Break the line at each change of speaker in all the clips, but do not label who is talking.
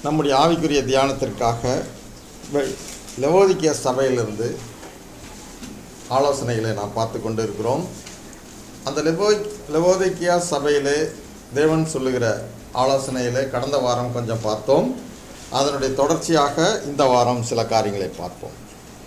நம்முடைய ஆவிக்குரிய தியானத்திற்காக வெ- லவோதிக்கிய சபையிலிருந்து ஆலோசனைகளை நாம் பார்த்து கொண்டு இருக்கிறோம் அந்த லெவோ லவோதிக்கியா சபையிலே தேவன் சொல்லுகிற ஆலோசனையிலே கடந்த வாரம் கொஞ்சம் பார்த்தோம் அதனுடைய தொடர்ச்சியாக இந்த வாரம் சில காரியங்களை பார்ப்போம்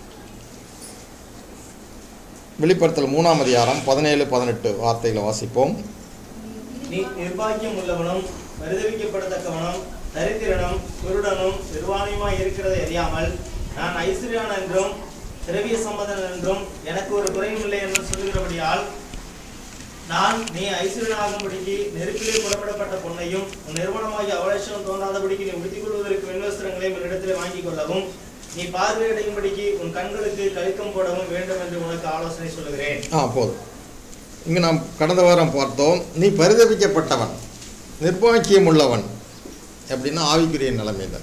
வெளிப்படுத்தல் மூணாம் அதிகாரம் பதினேழு பதினெட்டு வார்த்தைகளை வாசிப்போம்
நீ நிர்பாக்கியம் உள்ளவனும் பரிதவிக்கப்படத்தக்கவனும் தரித்திரனும் குருடனும் நிர்வாணியுமாய் இருக்கிறதை அறியாமல் நான் ஐஸ்வர்யான் என்றும் திரவிய சம்பந்தன் என்றும் எனக்கு ஒரு குறையும் இல்லை என்று சொல்லுகிறபடியால் நான் நீ ஐஸ்வர்யனாகும்படிக்கு நெருப்பிலே புறப்படப்பட்ட பொன்னையும் உன் நிறுவனமாகிய அவலட்சணம் தோன்றாதபடிக்கு நீ உடுத்திக் கொள்வதற்கு வெண்வஸ்திரங்களையும் என்னிடத்திலே வாங்கிக் கொள்ளவும் நீ பார்வையடையும்படிக்கு உன் கண்களுக்கு கலிக்கம் போடவும் வேண்டும் என்று உனக்கு ஆலோசனை சொல்லுகிறேன்
ஆ போதும் இங்கே நாம் கடந்த வாரம் பார்த்தோம் நீ பரிதபிக்கப்பட்டவன் நிர்பாக்கியம் உள்ளவன் அப்படின்னா ஆவிக்குரிய நிலைமையில்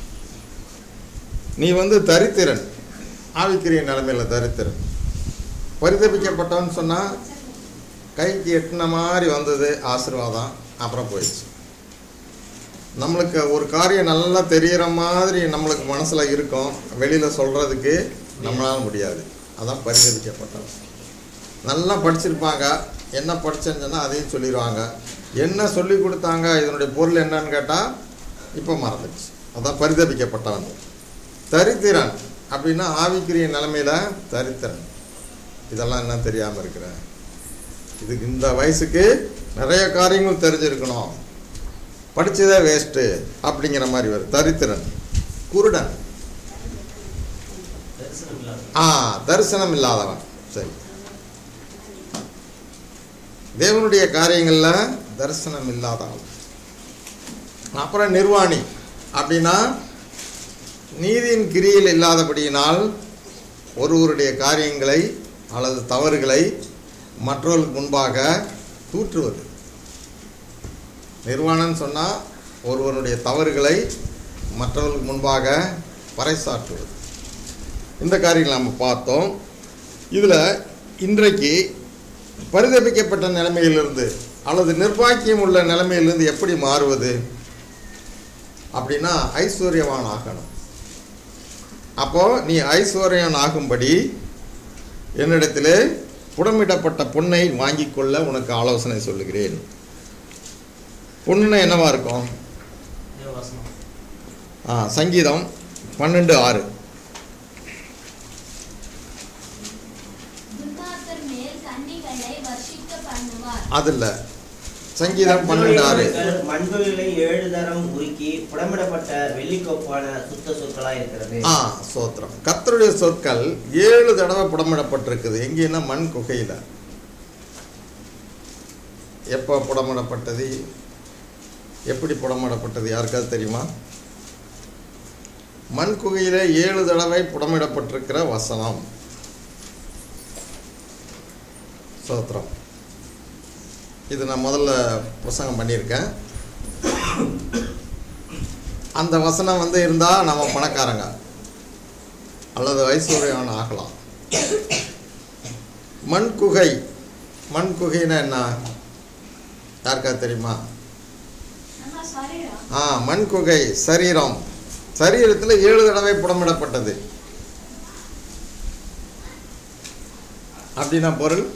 நீ வந்து தரித்திரன் ஆவிக்குரிய நிலைமையில் தரித்திரன் பரிதபிக்கப்பட்டவன் சொன்னால் கைக்கு எட்டின மாதிரி வந்தது ஆசீர்வாதம் அப்புறம் போயிடுச்சு நம்மளுக்கு ஒரு காரியம் நல்லா தெரிகிற மாதிரி நம்மளுக்கு மனசில் இருக்கும் வெளியில் சொல்கிறதுக்கு நம்மளால் முடியாது அதான் பரிதபிக்கப்பட்டவன் நல்லா படிச்சிருப்பாங்க என்ன படிச்சேன்னு சொன்னால் அதையும் சொல்லிடுவாங்க என்ன சொல்லி கொடுத்தாங்க இதனுடைய பொருள் என்னன்னு கேட்டால் இப்போ மறந்துடுச்சு அதான் பரிதபிக்கப்பட்டவன் தரித்திரன் அப்படின்னா ஆவிக்குரிய நிலைமையில் தரித்திரன் இதெல்லாம் என்ன தெரியாமல் இருக்கிறேன் இதுக்கு இந்த வயசுக்கு நிறைய காரியங்கள் தெரிஞ்சிருக்கணும் படித்ததே வேஸ்ட்டு அப்படிங்கிற மாதிரி வரும் தரித்திரன் குருடன்
தரிசனம் இல்லாத
ஆ தரிசனம் இல்லாதவன் சரி தேவனுடைய காரியங்களில் தரிசனம் இல்லாதவன் அப்புறம் நிர்வாணி அப்படின்னா நீதியின் கிரியில் இல்லாதபடியினால் ஒருவருடைய காரியங்களை அல்லது தவறுகளை மற்றவர்களுக்கு முன்பாக தூற்றுவது நிர்வாணம் சொன்னால் ஒருவருடைய தவறுகளை மற்றவர்களுக்கு முன்பாக பறைசாற்றுவது இந்த காரியங்களை நம்ம பார்த்தோம் இதில் இன்றைக்கு பரிதபிக்கப்பட்ட நிலைமையிலிருந்து அல்லது நிர்வாக்கியம் உள்ள நிலைமையிலிருந்து எப்படி மாறுவது அப்படின்னா ஐஸ்வர்யவான் ஆகணும் அப்போது நீ ஐஸ்வர்யன் ஆகும்படி என்னிடத்திலே புடமிடப்பட்ட பொன்னை வாங்கிக் கொள்ள உனக்கு ஆலோசனை சொல்லுகிறேன் பொண்ணுன்னா என்னவா இருக்கும்
தேவவாசனம்
ஆ சங்கீதம் பன்னெண்டு ஆறு
துன்மார்க்கர் மேல் கன்னிகளை வர்ஷிக்க பண்ணுவார்
அது இல்லை சங்கீதம் பன்னெண்டு ஆறு
மண்புகளை ஏழு தரம் உருக்கி புடமிடப்பட்ட வெள்ளிக்கோப்பான சுத்த சொற்களாய் இருக்கிறது
ஆ சோத்திரம் கர்த்தருடைய சொற்கள் ஏழு தடவை புடமிடப்பட்டிருக்குது எங்கேன்னா மண் குகையில் எப்போ புடமிடப்பட்டது எப்படி புடமிடப்பட்டது யாருக்காவது தெரியுமா மண் குகையில் ஏழு தடவை புடமிடப்பட்டிருக்கிற வசனம் சோத்திரம் இது நான் முதல்ல பிரசங்கம் பண்ணியிருக்கேன் அந்த வசனம் வந்து இருந்தால் நம்ம பணக்காரங்க அல்லது ஐஸ்வர்யவான் ஆகலாம் மண் குகை மண் குகைன்னா என்ன யாருக்காவது தெரியுமா
நம்ம சரீரம்
ஆ மண் குகை சரீரம் சரீரத்தில் ஏழு தடவை புடமிடப்பட்டது அப்படின்னா பொருள்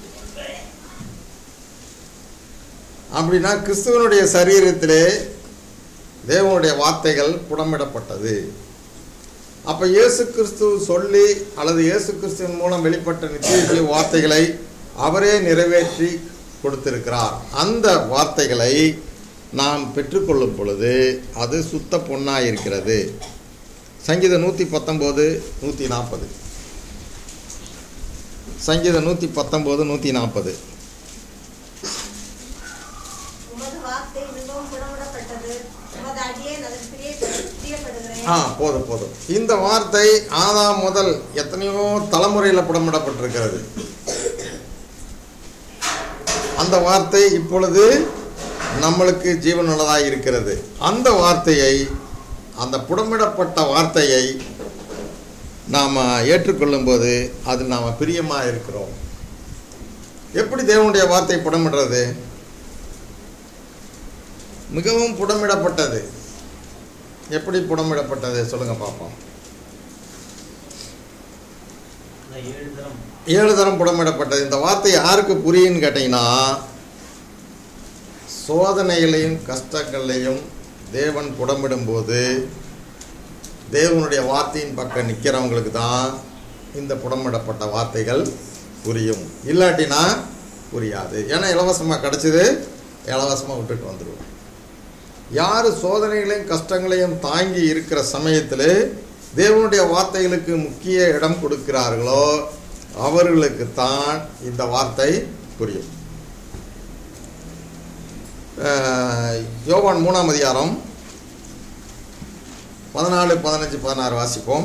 அப்படின்னா கிறிஸ்துவனுடைய சரீரத்திலே தேவனுடைய வார்த்தைகள் புடமிடப்பட்டது அப்போ இயேசு கிறிஸ்து சொல்லி அல்லது இயேசு கிறிஸ்துவின் மூலம் வெளிப்பட்ட நித்திய வார்த்தைகளை அவரே நிறைவேற்றி கொடுத்திருக்கிறார் அந்த வார்த்தைகளை நாம் பெற்றுக்கொள்ளும் பொழுது அது சுத்த பொன்னாக இருக்கிறது சங்கீதம் நூற்றி பத்தொம்போது நூற்றி நாற்பது சங்கீதம் நூற்றி பத்தொம்போது நூற்றி நாற்பது
உமது வார்த்தை மிகவும் புறப்படப்பட்டது உமது அடியேன் அதன் பிரிய பிரியப்படுகிறேன்
ஆ போதும் போதும் இந்த வார்த்தை ஆதாம் முதல் எத்தனையோ தலைமுறையில் புடமிடப்பட்டிருக்கிறது அந்த வார்த்தை இப்பொழுது நம்மளுக்கு ஜீவனுள்ளதாக இருக்கிறது அந்த வார்த்தையை அந்த புடமிடப்பட்ட வார்த்தையை நாம் ஏற்றுக்கொள்ளும்போது அது நாம் பிரியமாக இருக்கிறோம் எப்படி தேவனுடைய வார்த்தை புடமிடுறது மிகவும் புடமிடப்பட்டது எப்படி புடமிடப்பட்டது சொல்லுங்க பார்ப்போம்
இந்த ஏழு தரம்
ஏழு தரம் புடமிடப்பட்டது இந்த வார்த்தை யாருக்கு புரியுன்னு கேட்டிங்கன்னா சோதனைகளையும் கஷ்டங்களையும் தேவன் புடமிடும்போது தேவனுடைய வார்த்தையின் பக்கம் நிற்கிறவங்களுக்கு தான் இந்த புடமிடப்பட்ட வார்த்தைகள் புரியும் இல்லாட்டினா புரியாது ஏன்னா இலவசமாக கிடச்சிது இலவசமாக விட்டுட்டு வந்துடுவோம் யார் சோதனைகளையும் கஷ்டங்களையும் தாங்கி இருக்கிற சமயத்தில் தேவனுடைய வார்த்தைகளுக்கு முக்கிய இடம் கொடுக்கிறார்களோ அவர்களுக்கு தான் இந்த வார்த்தை புரியும் அஹ், யோவான் மூணாம் அதிகாரம் பதினாலு பதினஞ்சு பதினாறு வாசிப்போம்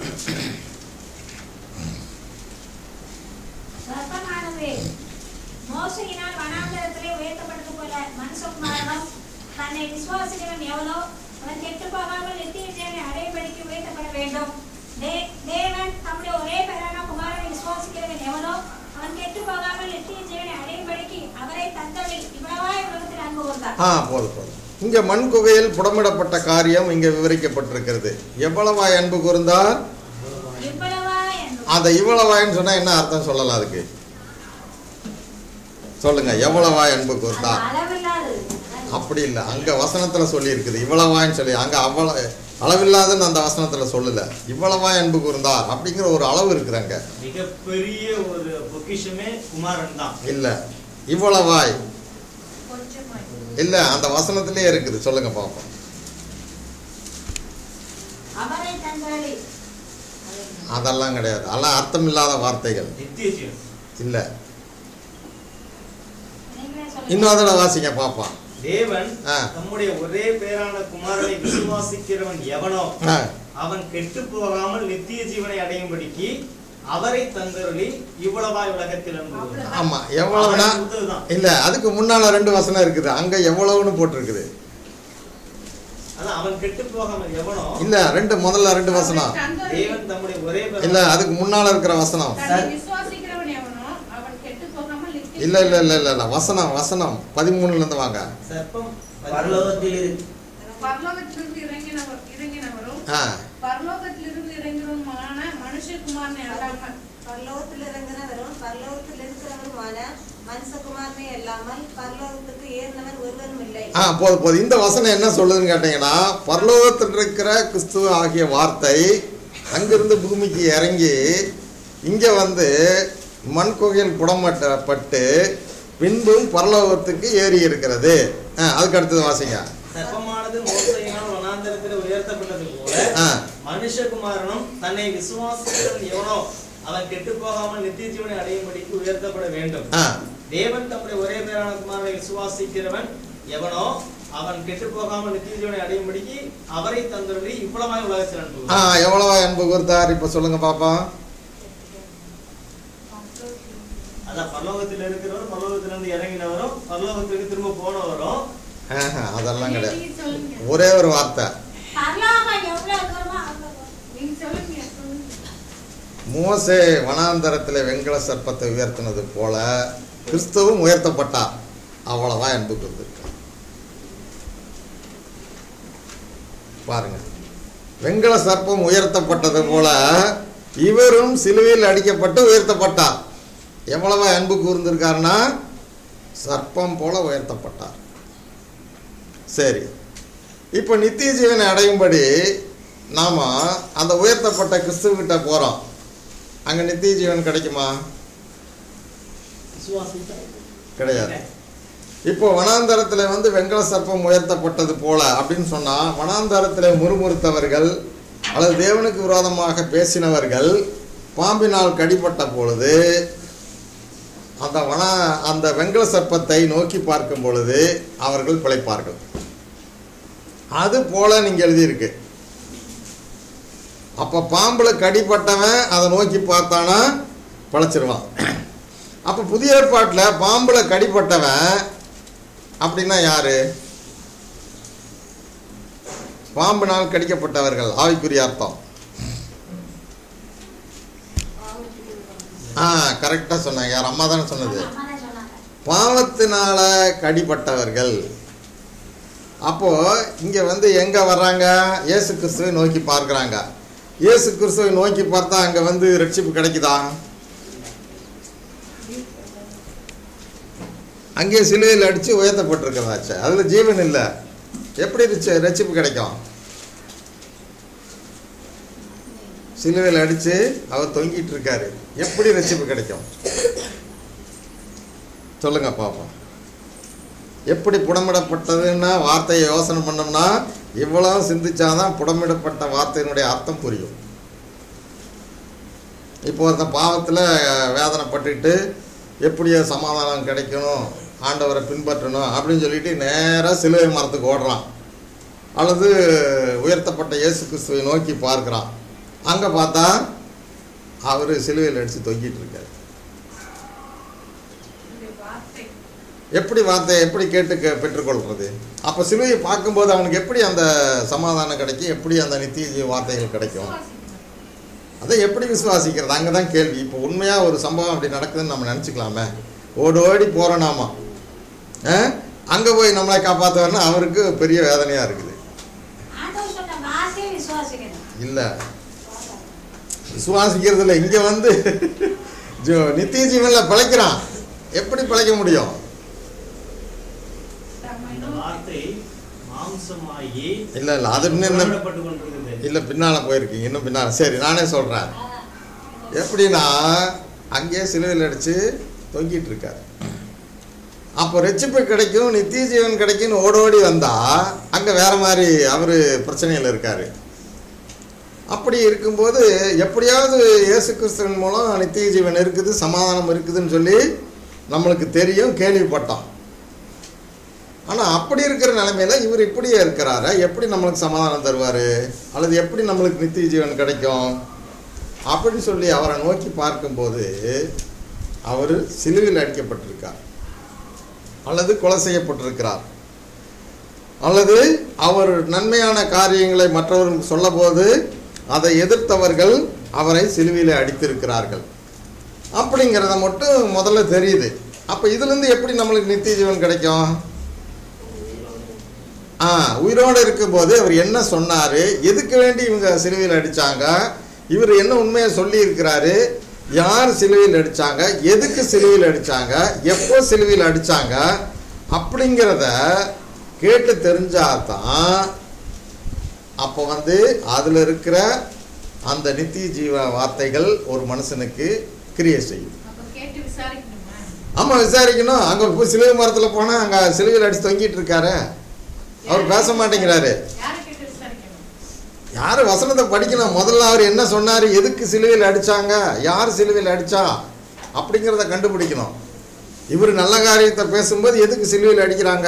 சர்ப்பமானது மோசையினால் வனாந்தரத்திலே உயர்த்தப்பட்டது போல மனுஷகுமாரனும் தன்னை விசுவாசிக்கிறவன் எவனோ அவன் கெட்டு போகாமல் நித்திய ஜீவனை அடையபடிக்கு உயர்த்தப்பட வேண்டும் தே- தேவன் தம்முடைய ஒரே பேரான குமாரனை விசுவாசிக்கிறவன் எவனோ அவன் கெட்டு போகாமல் நித்திய ஜீவனை அடையும்படிக்கு அவரை தந்தவில் இவ்வளவாய் உலகத்தில் அன்பு கூர்ந்தார்
ஆ போதும் போதும் இங்கே மண் குகையில் புடமிடப்பட்ட காரியம் இங்கே விவரிக்கப்பட்டிருக்கிறது எவ்வளவாய் அன்பு கூர்ந்தார்
இவ்வளவாய் அன்பு
அந்த இவ்வளவாயின்னு சொன்னால் என்ன அர்த்தம் சொல்லலாம் அதுக்கு சொல்லுங்க எவ்வளவாய் அன்பு கூர்ந்தார்
அது அளவில்லாதது
அப்படி இல்லை அங்கே வசனத்தில் சொல்லியிருக்குது இவ்வளவான்னு சொல்லி அங்கே அவ்வளோ அளவில்லாதுன்னு அந்த வசனத்தில் சொல்லலை இவ்வளவாய் அன்பு கூர்ந்தார் அப்படிங்கிற ஒரு அளவு இருக்குது அங்கே
மிகப்பெரிய ஒரு பொக்கிஷமே குமாரன் தான்
இல்லை இவ்வளவாய்
கொஞ்சமாய்
இல்லை அந்த வசனத்திலே இருக்குது சொல்லுங்க பார்ப்போம்
அவரை தந்தவில்
அதெல்லாம் கிடையாது அதெல்லாம் அர்த்தம் இல்லாத வார்த்தைகள்
நித்திய ஜீவன்
இல்லை
நீங்களே சொல்லுங்க
இன்னும் அதோட வாசிங்க பார்ப்போம்
தேவன்
ஆ.
தம்முடைய ஒரே பேரான குமாரனை விசுவாசிக்கிறவன் எவனோ
ஆ
அவன் கெட்டு போகாமல் நித்திய ஜீவனை அடையும்படிக்கு அவரை தந்தருளி இவ்வளவாய் உலகத்தில் அன்பு கூர்ந்தார்.
ஆமாம் எவ்வளவுனா
அவரை கொடுத்ததுதான்.
இல்லை அதுக்கு முன்னால் ரெண்டு வசனம் இருக்குது அங்கே எவ்வளவுன்னு போட்டிருக்குது
அதான் அவன் கெட்டு போகாமல் எவனோ
இல்லை ரெண்டு முதல்ல ரெண்டு வசனம்
தேவன் தம்முடைய ஒரே பேரான
இல்லை அதுக்கு முன்னால் இருக்கிற வசனம்
தன்னை விசுவாசிக்கிறவன் எவனோ அவன் கெட்டு போகாமல் நித்திய
இல்லை இல்லை இல்லை இல்லை இல்லை வசனம் வசனம் பதிமூணுலேருந்து வாங்க
சர்ப்பம்
பரலோகத்தில் இரு
பரலோகத்திலிருந்து இறங்கினவர் இறங்கினவரும்
ஆ
பரலோகத்திலிருந்து இறங்கினவருமான மனுஷகுமாரனை அல்லாமல்
பரலோகத்தில் இறங்கினவரும் பரலோகத்தில் இருக்கிறவருமான மனுஷகுமாரனே அல்லாமல் பரலோகத்துக்கு ஏறினவன் ஒருவரும் இல்லை
ஆ போதும் போதும் இந்த வசனம் என்ன சொல்லுதுன்னு கேட்டிங்கன்னா பரலோகத்தில் இருக்கிற கிறிஸ்துவ ஆகிய வார்த்தை அங்கிருந்து பூமிக்கு இறங்கி இங்கே வந்து மண் குகையில் புடமட்டப்பட்டு பின்பும் பரலோகத்துக்கு ஏறி இருக்கிறது ஆ அதுக்கு அடுத்தது வாசிங்க
சர்ப்பமானது மோசையினால் வனாந்தரத்தில் உயர்த்தப்பட்டது போல
ஆ
மனுஷகுமாரனும் தன்னை விசுவாசிக்கிறவன் எவனோ அவன் கெட்டு போகாமல் நித்திய ஜீவனை அடையும்படிக்கு உயர்த்தப்பட வேண்டும்
ஆ
தேவன் தம்முடைய ஒரே பேரான குமாரனை விசுவாசிக்கிறவன் எவனோ அவன் கெட்டு போகாமல் நித்திய ஜீவனை அடையும்படிக்கு அவரை தந்தருளி இவ்வளவாய் உலகத்தில் அன்பு
ஆ எவ்வளோ அன்பு கொடுத்தார் இப்போ சொல்லுங்க பாப்பா
அதான் பரலோகத்தில் இருக்கிறவரும் பரலோகத்திலிருந்து இறங்கினவரும் பரலோகத்திற்கு திரும்ப போனவரும்
ஆஹா, அதெல்லாம் கிடையாது
நீங்க சொல்லுங்க
ஒரே ஒரு வார்த்தை
பரலோகம் எவ்வளவு தூரமோ அவ்வளவு தூரம்.
நீங்க சொல்லுங்க சொல்லுங்க
மோசே வனாந்தரத்தில் வெண்கல சர்ப்பத்தை உயர்த்தினது போல கிறிஸ்துவும் உயர்த்தப்பட்டார் அவ்வளவா அன்பு கொடுத்துருக்கார் பாருங்க வெண்கல சர்ப்பம் உயர்த்தப்பட்டது போல இவரும் சிலுவையில் அடிக்கப்பட்டு உயர்த்தப்பட்டார் எவ்வளவா அன்பு கூர்ந்திருக்காருன்னா சர்ப்பம் போல உயர்த்தப்பட்டார் சரி இப்போ நித்திய ஜீவனை அடையும்படி நாம் அந்த உயர்த்தப்பட்ட கிறிஸ்துவகிட்ட போகிறோம் அங்கே நித்திய ஜீவன் கிடைக்குமா கிடையாது இப்போ வனாந்தரத்தில் வந்து வெங்கல சர்ப்பம் உயர்த்தப்பட்டது போல அப்படின்னு சொன்னால் வனாந்தரத்தில் முறுமுறுத்தவர்கள் அல்லது தேவனுக்கு விரோதமாக பேசினவர்கள் பாம்பினால் கடிபட்ட பொழுது அந்த வன அந்த வெங்கல சர்ப்பத்தை நோக்கி பார்க்கும் பொழுது அவர்கள் பிழைப்பார்கள் அது போல நீங்கள் எழுதியிருக்கு அப்போ பாம்பில் கடிப்பட்டவன் அதை நோக்கி பார்த்தானா பிழைச்சிருவான் அப்போ புதிய ஏற்பாட்டில் பாம்பில் கடிப்பட்டவன் அப்படின்னா யாரு பாம்பினால் கடிக்கப்பட்டவர்கள் ஆவிக்குரிய அர்த்தம் ஆ கரெக்டாக சொன்னாங்க யார் அம்மா தானே சொன்னது
அம்மா தான் சொன்னாங்க
பாவத்தினால கடிப்பட்டவர்கள் அப்போது இங்கே வந்து எங்கே வர்றாங்க இயேசு கிறிஸ்துவை நோக்கி பார்க்குறாங்க இயேசு கிறிஸ்துவை நோக்கி பார்த்தா அங்கே வந்து ரட்சிப்பு கிடைக்குதா அங்கே சிலுவையில் அடித்து உயர்த்தப்பட்டிருக்கிறதாச்சு அதில் ஜீவன் இல்லை எப்படி ரிச்ச- ரட்சிப்பு கிடைக்கும் சிலுவையில் அடித்து அவர் தொங்கிட்டு இருக்காரு எப்படி ரட்சிப்பு கிடைக்கும் சொல்லுங்க பாப்போம் எப்படி புடமிடப்பட்டதுன்னா வார்த்தையை யோசனை பண்ணோம்னா இவ்வளவு சிந்திச்சாதான் புடமிடப்பட்ட வார்த்தையினுடைய அர்த்தம் புரியும் இப்போ அந்த பாவத்தில் வேதனைப்பட்டுட்டு எப்படியோ சமாதானம் கிடைக்கணும் ஆண்டவரை பின்பற்றணும் அப்படின்னு சொல்லிட்டு நேராக சிலுவை மரத்துக்கு ஓடுறான் அல்லது உயர்த்தப்பட்ட இயேசு கிறிஸ்துவை நோக்கி பார்க்குறான் அங்கே பார்த்தா அவர் சிலுவையில் அடித்து தொங்கிட்டு இருக்காரு
இந்த வார்த்தை
எப்படி வார்த்தை எப்படி கேட்டு கே- பெற்றுக்கொள்றது அப்போ சிலுவையை பார்க்கும்போது அவனுக்கு எப்படி அந்த சமாதானம் கிடைக்கும் எப்படி அந்த நித்திய ஜீவ வார்த்தைகள் கிடைக்கும் அதை எப்படி விசுவாசிக்கிறது அங்கே தான் கேள்வி இப்போ உண்மையாக ஒரு சம்பவம் அப்படி நடக்குதுன்னு நம்ம நினச்சிக்கலாமே ஓடி ஓடி போகிறோம் நாம அங்கே போய் நம்மளை காப்பாற்றுவார்னா அவருக்கு பெரிய வேதனையாக இருக்குது
ஆண்டவர் சொன்ன வார்த்தையை விசுவாசிக்கணும்
இல்லை விசுவாசிக்கிறது இல்லை இங்கே வந்து ஜோ- நித்திய ஜீவனில் பிழைக்கிறான் எப்படி பிழைக்க முடியும்
தம்மை
இந்த
நோக்கி
வார்த்தை மாம்சமாகி
இல்லை இல்லை அது இன்னும் இன்னும்
புறப்பட்டு கொண்டிருக்கிறது
இல்லை பின்னால் போயிருக்கீங்க இன்னும் பின்னால் சரி நானே சொல்கிறேன் எப்படின்னா அங்கேயே சிலுவையில் அடித்து தொங்கிட்டு இருக்காரு அப்போ ரட்சிப்பு கிடைக்கும் நித்திய ஜீவன் கிடைக்கும்னு ஓடோடி வந்தால் அங்கே வேற மாதிரி அவர் பிரச்சனையில் இருக்கார் அப்படி இருக்கும்போது எப்படியாவது இயேசு கிறிஸ்துவின் மூலம் நித்திய ஜீவன் இருக்குது சமாதானம் இருக்குதுன்னு சொல்லி நம்மளுக்கு தெரியும் கேள்விப்பட்டோம் ஆனால் அப்படி இருக்கிற நிலைமையில இவர் இப்படியே இருக்கிறாரு எப்படி நம்மளுக்கு சமாதானம் தருவார் அல்லது எப்படி நம்மளுக்கு நித்திய ஜீவன் கிடைக்கும் அப்படின்னு சொல்லி அவரை நோக்கி பார்க்கும்போது அவர் சிலுவையில் அடிக்கப்பட்டிருக்கார் அல்லது கொலை செய்யப்பட்டிருக்கிறார் அல்லது அவர் நன்மையான காரியங்களை மற்றவர்களுக்கு சொல்லபோது அதை எதிர்த்தவர்கள் அவரை சிலுவையில் அடித்திருக்கிறார்கள் அப்படிங்கிறத மட்டும் முதல்ல தெரியுது அப்போ இதுலேருந்து எப்படி நம்மளுக்கு நித்திய ஜீவன் கிடைக்கும் ஆ உயிரோடு இருக்கும்போது அவர் என்ன சொன்னார் எதுக்கு வேண்டி இவங்க சிலுவையில் அடித்தாங்க இவர் என்ன உண்மையை சொல்லி இருக்கிறாரு யார் சிலுவையில் அடித்தாங்க எதுக்கு சிலுவையில் அடித்தாங்க எப்போ சிலுவையில் அடித்தாங்க அப்படிங்கிறத கேட்டு தெரிஞ்சாதான் அப்போ வந்து அதில் இருக்கிற அந்த நித்திய ஜீவ வார்த்தைகள் ஒரு மனுஷனுக்கு கிரியை செய்யும்
அப்ப கேட்டு விசாரிக்கணுமா
ஆமாம் விசாரிக்கணும் அங்கே போய் சிலுவை மரத்தில் போனால் அங்கே சிலுவையில் அடிச்சு தொங்கிட்டு இருக்காரு அவர் பேச மாட்டேங்கிறாரு
யாரை கேட்டு விசாரிக்கணும்
யார் வசனத்தை படிக்கணும் முதல்ல அவர் என்ன சொன்னார் எதுக்கு சிலுவையில் அடித்தாங்க யார் சிலுவையில் அடித்தா அப்படிங்கிறத கண்டுபிடிக்கணும் இவர் நல்ல காரியத்தை பேசும்போது எதுக்கு சிலுவையில் அடிக்கிறாங்க